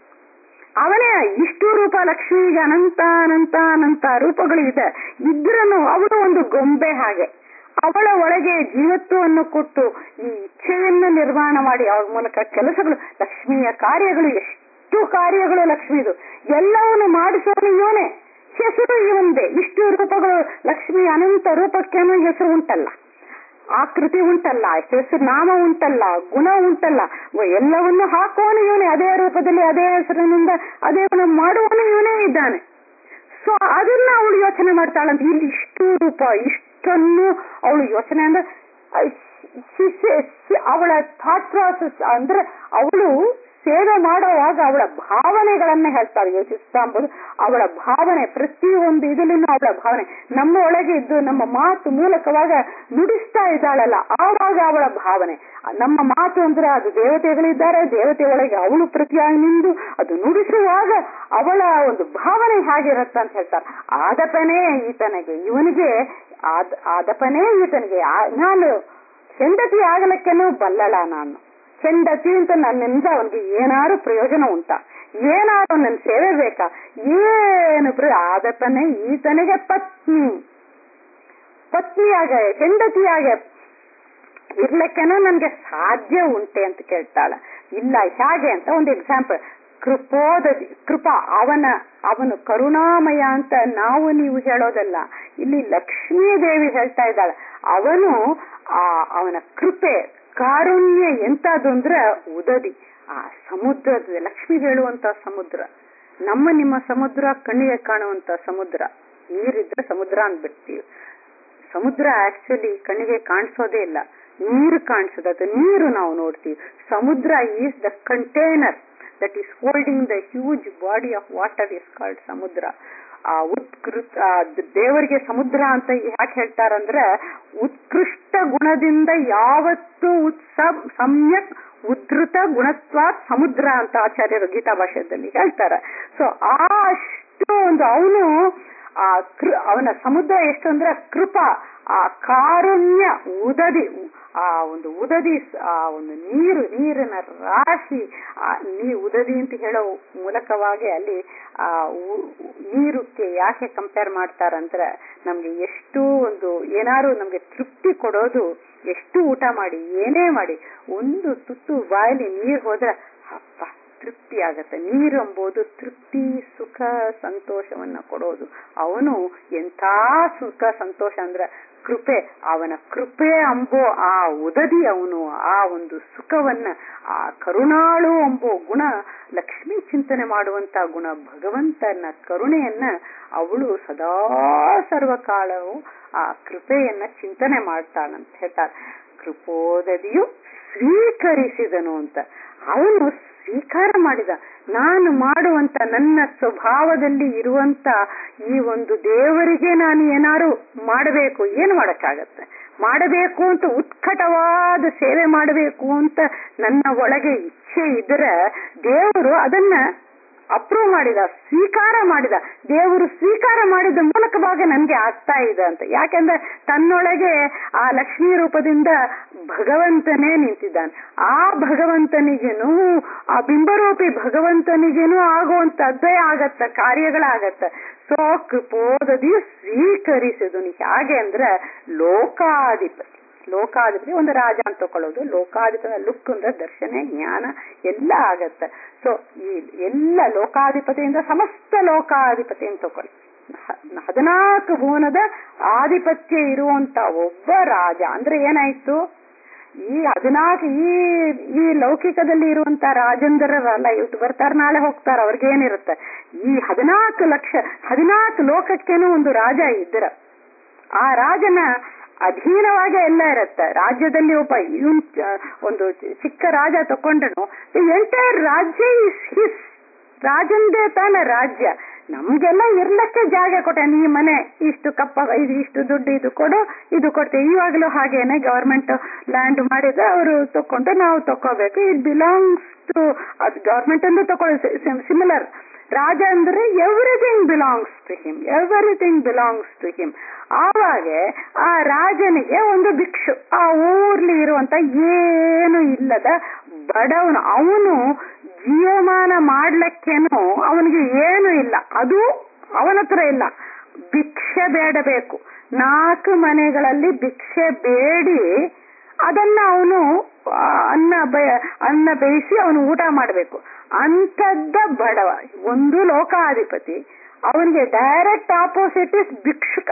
ಅವನೇ ಇಷ್ಟು ರೂಪ ಲಕ್ಷ್ಮಿಗೆ ಅನಂತ ಅನಂತ ಅನಂತ ರೂಪಗಳು ಇದೆ ಇದ್ರನು ಅವಳು ಒಂದು ಗೊಂಬೆ ಹಾಗೆ ಅವಳ ಒಳಗೆ ಜೀವತ್ವವನ್ನು ಕೊಟ್ಟು ಈ ಇಚ್ಛೆಯನ್ನು ನಿರ್ಮಾಣ ಮಾಡಿ ಅವಳ ಮೂಲಕ ಕೆಲಸಗಳು ಲಕ್ಷ್ಮಿಯ ಕಾರ್ಯಗಳು ಎಷ್ಟು ಕಾರ್ಯಗಳು ಲಕ್ಷ್ಮಿದು ಎಲ್ಲವನ್ನು ಮಾಡಿಸೋನು ಇವನೇ ಹೆಸರು ಇವಂದೇ ಇಷ್ಟು ರೂಪಗಳು ಲಕ್ಷ್ಮಿ ಅನಂತ ರೂಪಕ್ಕೇನು ಹೆಸರು ಉಂಟಲ್ಲ ಆಕೃತಿ ಉಂಟಲ್ಲ ಹೆಸರು ನಾಮ ಉಂಟಲ್ಲ ಗುಣ ಉಂಟಲ್ಲ ಎಲ್ಲವನ್ನು ಹಾಕುವನು ಇವನೇ ಅದೇ ರೂಪದಲ್ಲಿ ಅದೇ ಹೆಸರಿನಿಂದ ಅದೇ ಗುಣ ಮಾಡುವನು ಇವನೇ ಇದ್ದಾನೆ ಸೊ ಅದನ್ನ ಅವಳು ಯೋಚನೆ ಮಾಡ್ತಾಳಂತ ಇಲ್ಲಿ ಇಷ್ಟು ರೂಪ ಇಷ್ಟನ್ನು ಅವಳು ಯೋಚನೆ ಅಂದ್ರೆ ಅವಳ ಥಾಟ್ ಪ್ರಾಸೆಸ್ ಅಂದ್ರೆ ಅವಳು ಸೇವೆ ಮಾಡುವಾಗ ಅವಳ ಭಾವನೆಗಳನ್ನ ಹೇಳ್ತಾರೆ ಯೋಚಿಸ್ತಾ ಎಂಬುದು ಅವಳ ಭಾವನೆ ಪ್ರತಿಯೊಂದು ಇದರಲ್ಲೂ ಅವಳ ಭಾವನೆ ನಮ್ಮ ಒಳಗೆ ಇದ್ದು ನಮ್ಮ ಮಾತು ಮೂಲಕವಾಗ ನುಡಿಸ್ತಾ ಇದ್ದಾಳಲ್ಲ ಆವಾಗ ಅವಳ ಭಾವನೆ ನಮ್ಮ ಮಾತು ಅಂದ್ರೆ ಅದು ದೇವತೆಗಳಿದ್ದಾರೆ ದೇವತೆ ಒಳಗೆ ಅವಳು ಪ್ರತಿಯಾಗಿ ನಿಂದು ಅದು ನುಡಿಸುವಾಗ ಅವಳ ಒಂದು ಭಾವನೆ ಹೇಗಿರುತ್ತೆ ಅಂತ ಹೇಳ್ತಾರೆ ಆದಪನೇ ಈತನಿಗೆ ಇವನಿಗೆ ಆದ ಆದಪನೇ ಈತನಿಗೆ ಆ- ನಾನು ಹೆಂಡತಿ ಆಗಲಿಕ್ಕೆನೂ ಬಲ್ಲಳ ನಾನು ಹೆಂಡತಿ ಅಂತ ನನ್ನಿಂದ ಅವನಿಗೆ ಏನಾರು ಪ್ರಯೋಜನ ಉಂಟಾ ಏನಾರು ನನ್ನ ಸೇವೆ ಬೇಕಾ ಏನು ಪ್ರ ಆದಪ್ಪನೇ ಈತನಿಗೆ ಪತ್ನಿ ಪತ್ನಿಯಾಗ ಹೆಂಡತಿಯಾಗ ಇರ್ಲಿಕ್ಕೆನೂ ನನ್ಗೆ ಸಾಧ್ಯ ಉಂಟೆ ಅಂತ ಕೇಳ್ತಾಳ ಇಲ್ಲ ಹೇಗೆ ಅಂತ ಒಂದು ಎಕ್ಸಾಂಪಲ್ ಕೃಪೋದದಿ ಕೃಪಾ ಅವನ ಅವನು ಕರುಣಾಮಯ ಅಂತ ನಾವು ನೀವು ಹೇಳೋದಲ್ಲ ಇಲ್ಲಿ ಲಕ್ಷ್ಮೀ ದೇವಿ ಹೇಳ್ತಾ ಇದ್ದಾಳೆ ಅವನು ಆ ಅವನ ಕೃಪೆ ಕಾರುಣ್ಯ ಎಂತದು ಅಂದ್ರೆ ಉದದಿ ಆ ಸಮುದ್ರದ ಲಕ್ಷ್ಮಿ ಹೇಳುವಂತ ಸಮುದ್ರ ನಮ್ಮ ನಿಮ್ಮ ಸಮುದ್ರ ಕಣ್ಣಿಗೆ ಕಾಣುವಂತ ಸಮುದ್ರ ನೀರಿದ್ರೆ ಸಮುದ್ರ ಅಂದ್ಬಿಡ್ತೀವಿ ಸಮುದ್ರ ಆಕ್ಚುಲಿ ಕಣ್ಣಿಗೆ ಕಾಣಿಸೋದೇ ಇಲ್ಲ ನೀರು ಕಾಣಿಸೋದು ಅದು ನೀರು ನಾವು ನೋಡ್ತೀವಿ ಸಮುದ್ರ is the container that is holding the huge body of water is called ಸಮುದ್ರ ಆ ಉತ್ಕೃತ ಆ ದೇವರಿಗೆ ಸಮುದ್ರ ಅಂತ ಯಾಕೆ ಹೇಳ್ತಾರಂದ್ರೆ ಉತ್ಕೃಷ್ಟ ಗುಣದಿಂದ ಯಾವತ್ತು ಉತ್ಸ ಸಮ್ಯಕ್ ಉದ್ಧೃತ ಗುಣತ್ವ ಸಮುದ್ರ ಅಂತ ಆಚಾರ್ಯರು ಗೀತಾ ಭಾಷೆಯಲ್ಲಿ ಹೇಳ್ತಾರೆ ಸೊ ಆ ಅಷ್ಟು ಒಂದು ಅವನು ಆ ಕೃ ಅವನ ಸಮುದ್ರ ಎಷ್ಟು ಅಂದ್ರೆ ಕೃಪಾ ಆ ಕಾರುಣ್ಯ ಉದದಿ ಆ ಒಂದು ಉದದಿ ಸ- ಆ ಒಂದು ನೀರು ನೀರಿನ ರಾಶಿ ಆ ನೀ ಉದದಿ ಅಂತ ಹೇಳೋ ಮೂಲಕವಾಗಿ ಅಲ್ಲಿ ಆ ಉ- ನೀರುಕ್ಕೆ ಯಾಕೆ ಕಂಪೇರ್ ಮಾಡ್ತಾರಂದ್ರೆ ನಮ್ಗೆ ಎಷ್ಟು ಒಂದು ಏನಾರು ನಮ್ಗೆ ತೃಪ್ತಿ ಕೊಡೋದು ಎಷ್ಟು ಊಟ ಮಾಡಿ ಏನೇ ಮಾಡಿ ಒಂದು ತುತ್ತು ಬಾಯಲ್ಲಿ ನೀರು ಹೋದ್ರೆ ಅಪ್ಪ ತೃಪ್ತಿ ಆಗತ್ತೆ ನೀರು ಎಂಬುದು ತೃಪ್ತಿ ಸುಖ ಸಂತೋಷವನ್ನ ಕೊಡೋದು ಅವನು ಎಂಥ ಸುಖ ಸಂತೋಷ ಅಂದ್ರೆ ಕೃಪೆ ಅವನ ಕೃಪೆ ಅಂಬೋ ಆ ಉದದಿ ಅವನು ಆ ಒಂದು ಸುಖವನ್ನ ಆ ಕರುಣಾಳು ಎಂಬೋ ಗುಣ ಲಕ್ಷ್ಮೀ ಚಿಂತನೆ ಮಾಡುವಂತ ಗುಣ ಭಗವಂತನ ಕರುಣೆಯನ್ನ ಅವಳು ಸದಾ ಸರ್ವಕಾಲವು ಆ ಕೃಪೆಯನ್ನ ಚಿಂತನೆ ಮಾಡ್ತಾಳಂತ ಹೇಳ್ತಾರೆ ಕೃಪೋದದಿಯು ಸ್ವೀಕರಿಸಿದನು ಅಂತ ಅವನು ಸ್ವೀಕಾರ ಮಾಡಿದ ನಾನು ಮಾಡುವಂತ ನನ್ನ ಸ್ವಭಾವದಲ್ಲಿ ಇರುವಂತ ಈ ಒಂದು ದೇವರಿಗೆ ನಾನು ಏನಾರು ಮಾಡಬೇಕು ಏನು ಮಾಡಕ್ಕಾಗತ್ತೆ ಮಾಡಬೇಕು ಅಂತ ಉತ್ಕಟವಾದ ಸೇವೆ ಮಾಡಬೇಕು ಅಂತ ನನ್ನ ಒಳಗೆ ಇಚ್ಛೆ ಇದ್ರೆ ದೇವರು ಅದನ್ನ ಅಪ್ರೂವ್ ಮಾಡಿದ ಸ್ವೀಕಾರ ಮಾಡಿದ ದೇವರು ಸ್ವೀಕಾರ ಮಾಡಿದ ಮೂಲಕವಾಗಿ ನನ್ಗೆ ಆಗ್ತಾ ಇದೆ ಅಂತ ಯಾಕೆಂದ್ರೆ ತನ್ನೊಳಗೆ ಆ ಲಕ್ಷ್ಮೀ ರೂಪದಿಂದ ಭಗವಂತನೇ ನಿಂತಿದ್ದಾನೆ ಆ ಭಗವಂತನಿಗೇನು ಆ ಬಿಂಬರೂಪಿ ಭಗವಂತನಿಗೇನು ಆಗುವಂತದ್ದೇ ಆಗತ್ತ ಕಾರ್ಯಗಳಾಗತ್ತ ಸೊ ಕೃಪೋದದಿ ಸ್ವೀಕರಿಸಿದನು ಹೇಗೆ ಅಂದ್ರೆ ಲೋಕಾಧಿಪತಿ ಲೋಕಾಧಿಪತಿ ಒಂದು ರಾಜ ಅಂತ ತಕೊಳ್ಳೋದು ಲೋಕಾಧಿಪತಿ ಲುಕ್ ಅಂದ್ರೆ ದರ್ಶನ ಜ್ಞಾನ ಎಲ್ಲ ಆಗತ್ತೆ ಸೊ ಈ ಎಲ್ಲ ಲೋಕಾಧಿಪತಿಯಿಂದ ಸಮಸ್ತ ಲೋಕಾಧಿಪತಿ ಅಂತ ತಕೊಳ್ಳಿ ಹ- ಹದಿನಾಲ್ಕು ಭುವನದ ಆಧಿಪತ್ಯ ಇರುವಂತ ಒಬ್ಬ ರಾಜ ಅಂದ್ರೆ ಏನಾಯ್ತು ಈ ಹದಿನಾಲ್ಕು ಈ ಈ ಲೌಕಿಕದಲ್ಲಿ ಇರುವಂತ ರಾಜೇಂದ್ರರಲ್ಲ ಇವತ್ತು ಬರ್ತಾರ ನಾಳೆ ಹೋಗ್ತಾರ ಅವ್ರಿಗೇನಿರುತ್ತೆ ಈ ಹದಿನಾಲ್ಕು ಲಕ್ಷ ಹದಿನಾಲ್ಕು ಲೋಕಕ್ಕೇನು ಒಂದು ರಾಜ ಇದ್ರ ಆ ರಾಜನ ಅಧೀನವಾಗಿ ಎಲ್ಲ ಇರುತ್ತೆ ರಾಜ್ಯದಲ್ಲಿ ಒಬ್ಬ ಇವನ್ ಒಂದು ಚಿಕ್ಕ ರಾಜ ತಕೊಂಡನು ಎಂಟೈರ್ ರಾಜ್ಯ ಇಸ್ ಹಿಸ್ ರಾಜಂದೇ ತಾನ ರಾಜ್ಯ ನಮ್ಗೆಲ್ಲ ಇರ್ಲಕ್ಕೆ ಜಾಗ ಕೊಟ್ಟೆ ನೀ ಮನೆ ಇಷ್ಟು ಕಪ್ಪ ಇದು ಇಷ್ಟು ದುಡ್ಡು ಇದು ಕೊಡು ಇದು ಕೊಡ್ತೀವಿ ಇವಾಗಲೂ ಹಾಗೇನೆ ಗವರ್ಮೆಂಟ್ ಲ್ಯಾಂಡ್ ಮಾಡಿದ್ರೆ ಅವರು ತಕೊಂಡು ನಾವು ತಕೋಬೇಕು ಇಟ್ ಬಿಲಾಂಗ್ಸ್ ಟು ಅದು ಗವರ್ಮೆಂಟ್ ಅಂದು ತಕೊಳ್ಳಿ ಸಿಮಿಲರ್ ರಾಜ ಅಂದ್ರೆ everything belongs to him everything belongs to him ಆವಾಗ ಆ ರಾಜನಿಗೆ ಒಂದು ಭಿಕ್ಷು ಆ ಊರ್ಲಿ ಇರುವಂತ ಏನು ಇಲ್ಲದ ಬಡವನು ಅವನು ಜೀವಮಾನ ಮಾಡ್ಲಿಕ್ಕೇನು ಅವನಿಗೆ ಏನು ಇಲ್ಲ ಅದು ಅವನ ಹತ್ರ ಇಲ್ಲ ಭಿಕ್ಷೆ ಬೇಡಬೇಕು ನಾಲ್ಕು ಮನೆಗಳಲ್ಲಿ ಭಿಕ್ಷೆ ಬೇಡಿ ಅದನ್ನ ಅವನು ಅನ್ನ ಬಯ ಅನ್ನ ಬೇಯಿಸಿ ಅವನು ಊಟ ಮಾಡಬೇಕು ಅಂತದ್ದ ಬಡವ ಒಂದು ಲೋಕಾಧಿಪತಿ ಅವನಿಗೆ ಡೈರೆಕ್ಟ್ ಆಪೋಸಿಟ್ ಇಸ್ ಭಿಕ್ಷುಕ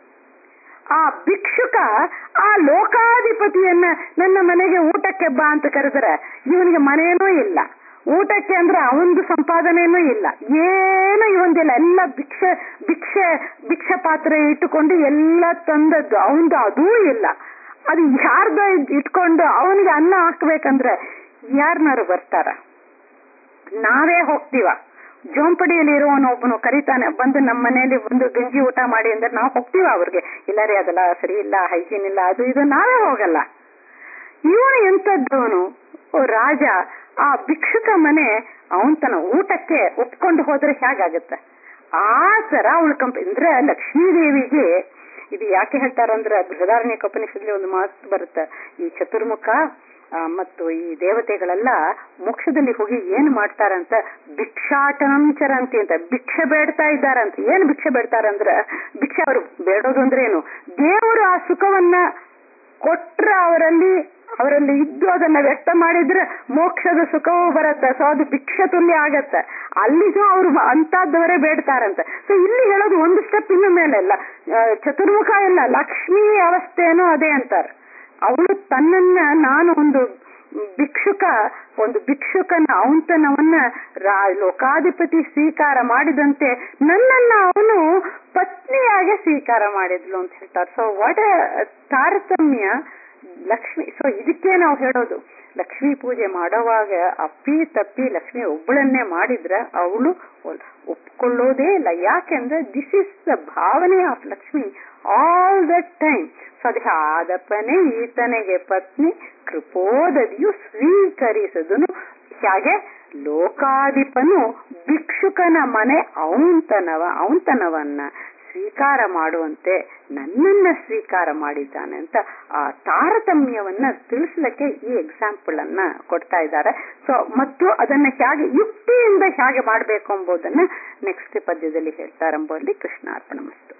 ಆ ಭಿಕ್ಷುಕ ಆ ಲೋಕಾಧಿಪತಿಯನ್ನ ನನ್ನ ಮನೆಗೆ ಊಟಕ್ಕೆ ಬಾ ಅಂತ ಕರೆದ್ರೆ ಇವನಿಗೆ ಮನೇನೂ ಇಲ್ಲ ಊಟಕ್ಕೆ ಅಂದ್ರೆ ಅವಂದು ಸಂಪಾದನೆನೂ ಇಲ್ಲ ಏನು ಇವಂದಿಲ್ಲ ಎಲ್ಲ ಭಿಕ್ಷೆ ಭಿಕ್ಷೆ ಭಿಕ್ಷೆ ಪಾತ್ರೆ ಇಟ್ಟುಕೊಂಡು ಎಲ್ಲ ತಂದದ್ದು ಅವಂದು ಅದೂ ಇಲ್ಲ ಅದು ಯಾರ್ದ ಇಟ್ಕೊಂಡು ಅವನಿಗೆ ಅನ್ನ ಹಾಕ್ಬೇಕಂದ್ರೆ ಯಾರನ್ನಾರು ಬರ್ತಾರ ನಾವೇ ಹೋಗ್ತೀವ ಜೋಂಪಡಿಯಲ್ಲಿ ಇರುವವನು ಒಬ್ಬನು ಕರೀತಾನೆ ಬಂದು ನಮ್ಮ ಮನೆಯಲ್ಲಿ ಒಂದು ಗಂಜಿ ಊಟ ಮಾಡಿ ಅಂದ್ರೆ ನಾವು ಹೋಗ್ತೀವ ಅವ್ರಿಗೆ ಇಲ್ಲ ರೀ ಅದೆಲ್ಲ ಸರಿ ಇಲ್ಲ ಹೈಜೀನ್ ಇಲ್ಲ ಅದು ಇದು ನಾವೇ ಹೋಗಲ್ಲ ಇವನು ಎಂತದ್ದವನು ರಾಜ ಆ ಭಿಕ್ಷುಕ ಮನೆ ಅವನ್ ತನ್ನ ಊಟಕ್ಕೆ ಒಪ್ಕೊಂಡು ಹೋದ್ರೆ ಹೇಗಾಗತ್ತೆ ಆ ತರ ಅವಳು ಕಂಪ ಅಂದ್ರೆ ಲಕ್ಷ್ಮೀದೇವಿಗೆ ಇದು ಯಾಕೆ ಹೇಳ್ತಾರಂದ್ರೆ ಬೃಹದಾರಣ್ಯ ಉಪನಿಷತ್ಲಿ ಒಂದು ಮಾತು ಬರುತ್ತೆ ಈ ಚತುರ್ಮುಖ ಆ, ಮತ್ತು ಈ ದೇವತೆಗಳೆಲ್ಲ ಮೋಕ್ಷದಲ್ಲಿ ಹೋಗಿ ಏನ್ ಮಾಡ್ತಾರಂತ ಭಿಕ್ಷಾಟನಂಚರಂತಿ ಅಂತ ಭಿಕ್ಷೆ ಬೇಡ್ತಾ ಇದ್ದಾರಂತ ಏನ್ ಭಿಕ್ಷೆ ಬೇಡ್ತಾರಂದ್ರ ಭಿಕ್ಷೆ ಅವರು ಬೇಡೋದು ಅಂದ್ರೆ ಏನು ದೇವರು ಆ ಸುಖವನ್ನ ಕೊಟ್ರ ಅವರಲ್ಲಿ ಅವರಲ್ಲಿ ಇದ್ದು ಅದನ್ನ ವ್ಯಕ್ತ ಮಾಡಿದ್ರೆ ಮೋಕ್ಷದ ಸುಖವೂ ಬರುತ್ತೆ ಸೊ ಅದು ಭಿಕ್ಷೆ ತುಲ್ಯ ಆಗತ್ತೆ ಅಲ್ಲಿಗೂ ಅವರು ಅಂತದ್ದವರೇ ಬೇಡ್ತಾರಂತ ಸೊ ಇಲ್ಲಿ ಹೇಳೋದು ಒಂದು ಸ್ಟೆಪ್ ಇನ್ನು ಮೇಲೆ ಅಲ್ಲ ಆ, ಚತುರ್ಮುಖ ಇಲ್ಲ ಲಕ್ಷ್ಮೀ ಅವಸ್ಥೆನೂ ಅದೇ ಅಂತಾರೆ ಅವಳು ತನ್ನನ್ನ ನಾನು ಒಂದು ಭಿಕ್ಷುಕ ಒಂದು ಭಿಕ್ಷುಕನ ಔಂತನವನ್ನ ರಾ- ಲೋಕಾಧಿಪತಿ ಸ್ವೀಕಾರ ಮಾಡಿದಂತೆ ನನ್ನನ್ನ ಅವನು ಪತ್ನಿಯಾಗೆ ಸ್ವೀಕಾರ ಮಾಡಿದ್ಲು ಅಂತ ಹೇಳ್ತಾರೆ ಸೊ ವಾಟ್ ತಾರತಮ್ಯ ಲಕ್ಷ್ಮಿ ಸೊ ಇದಕ್ಕೆ ನಾವು ಹೇಳೋದು ಲಕ್ಷ್ಮೀ ಪೂಜೆ ಮಾಡೋವಾಗ ಅಪ್ಪಿ ತಪ್ಪಿ ಲಕ್ಷ್ಮಿ ಒಬ್ಬಳನ್ನೇ ಮಾಡಿದ್ರೆ ಅವಳು ಒಪ್ಕೊಳ್ಳೋದೇ ಇಲ್ಲ ಯಾಕೆಂದ್ರೆ ದಿಸ್ ಇಸ್ ದ ಭಾವನೆ of Lakshmi all the time so ಅದಕ್ಕೆ ಆದಪ್ಪನೇ ಈತನಿಗೆ ಪತ್ನಿ ಕೃಪೋದದಿಯು ಸ್ವೀಕರಿಸದನು ಹಾಗೆ ಲೋಕಾಧಿಪನು ಭಿಕ್ಷುಕನ ಮನೆ ಔಂತನವ ಔಂತನವನ್ನ ಸ್ವೀಕಾರ ಮಾಡುವಂತೆ ನನ್ನನ್ನ ಸ್ವೀಕಾರ ಮಾಡಿದ್ದಾನೆ ಅಂತ ಆ ತಾರತಮ್ಯವನ್ನ ತಿಳಿಸ್ಲಿಕ್ಕೆ ಈ ಎಕ್ಸಾಂಪಲ್ ಅನ್ನ ಕೊಡ್ತಾ ಇದ್ದಾರೆ ಸೊ ಮತ್ತು ಅದನ್ನ ಹೇಗೆ ಯುಕ್ತಿಯಿಂದ ಹೇಗೆ ಮಾಡಬೇಕು ಎಂಬುದನ್ನ ನೆಕ್ಸ್ಟ್ ಪದ್ಯದಲ್ಲಿ ಹೇಳ್ತಾರೆಂಬುದರಲ್ಲಿ ಕೃಷ್ಣಾರ್ಪಣ ಮಸ್ತು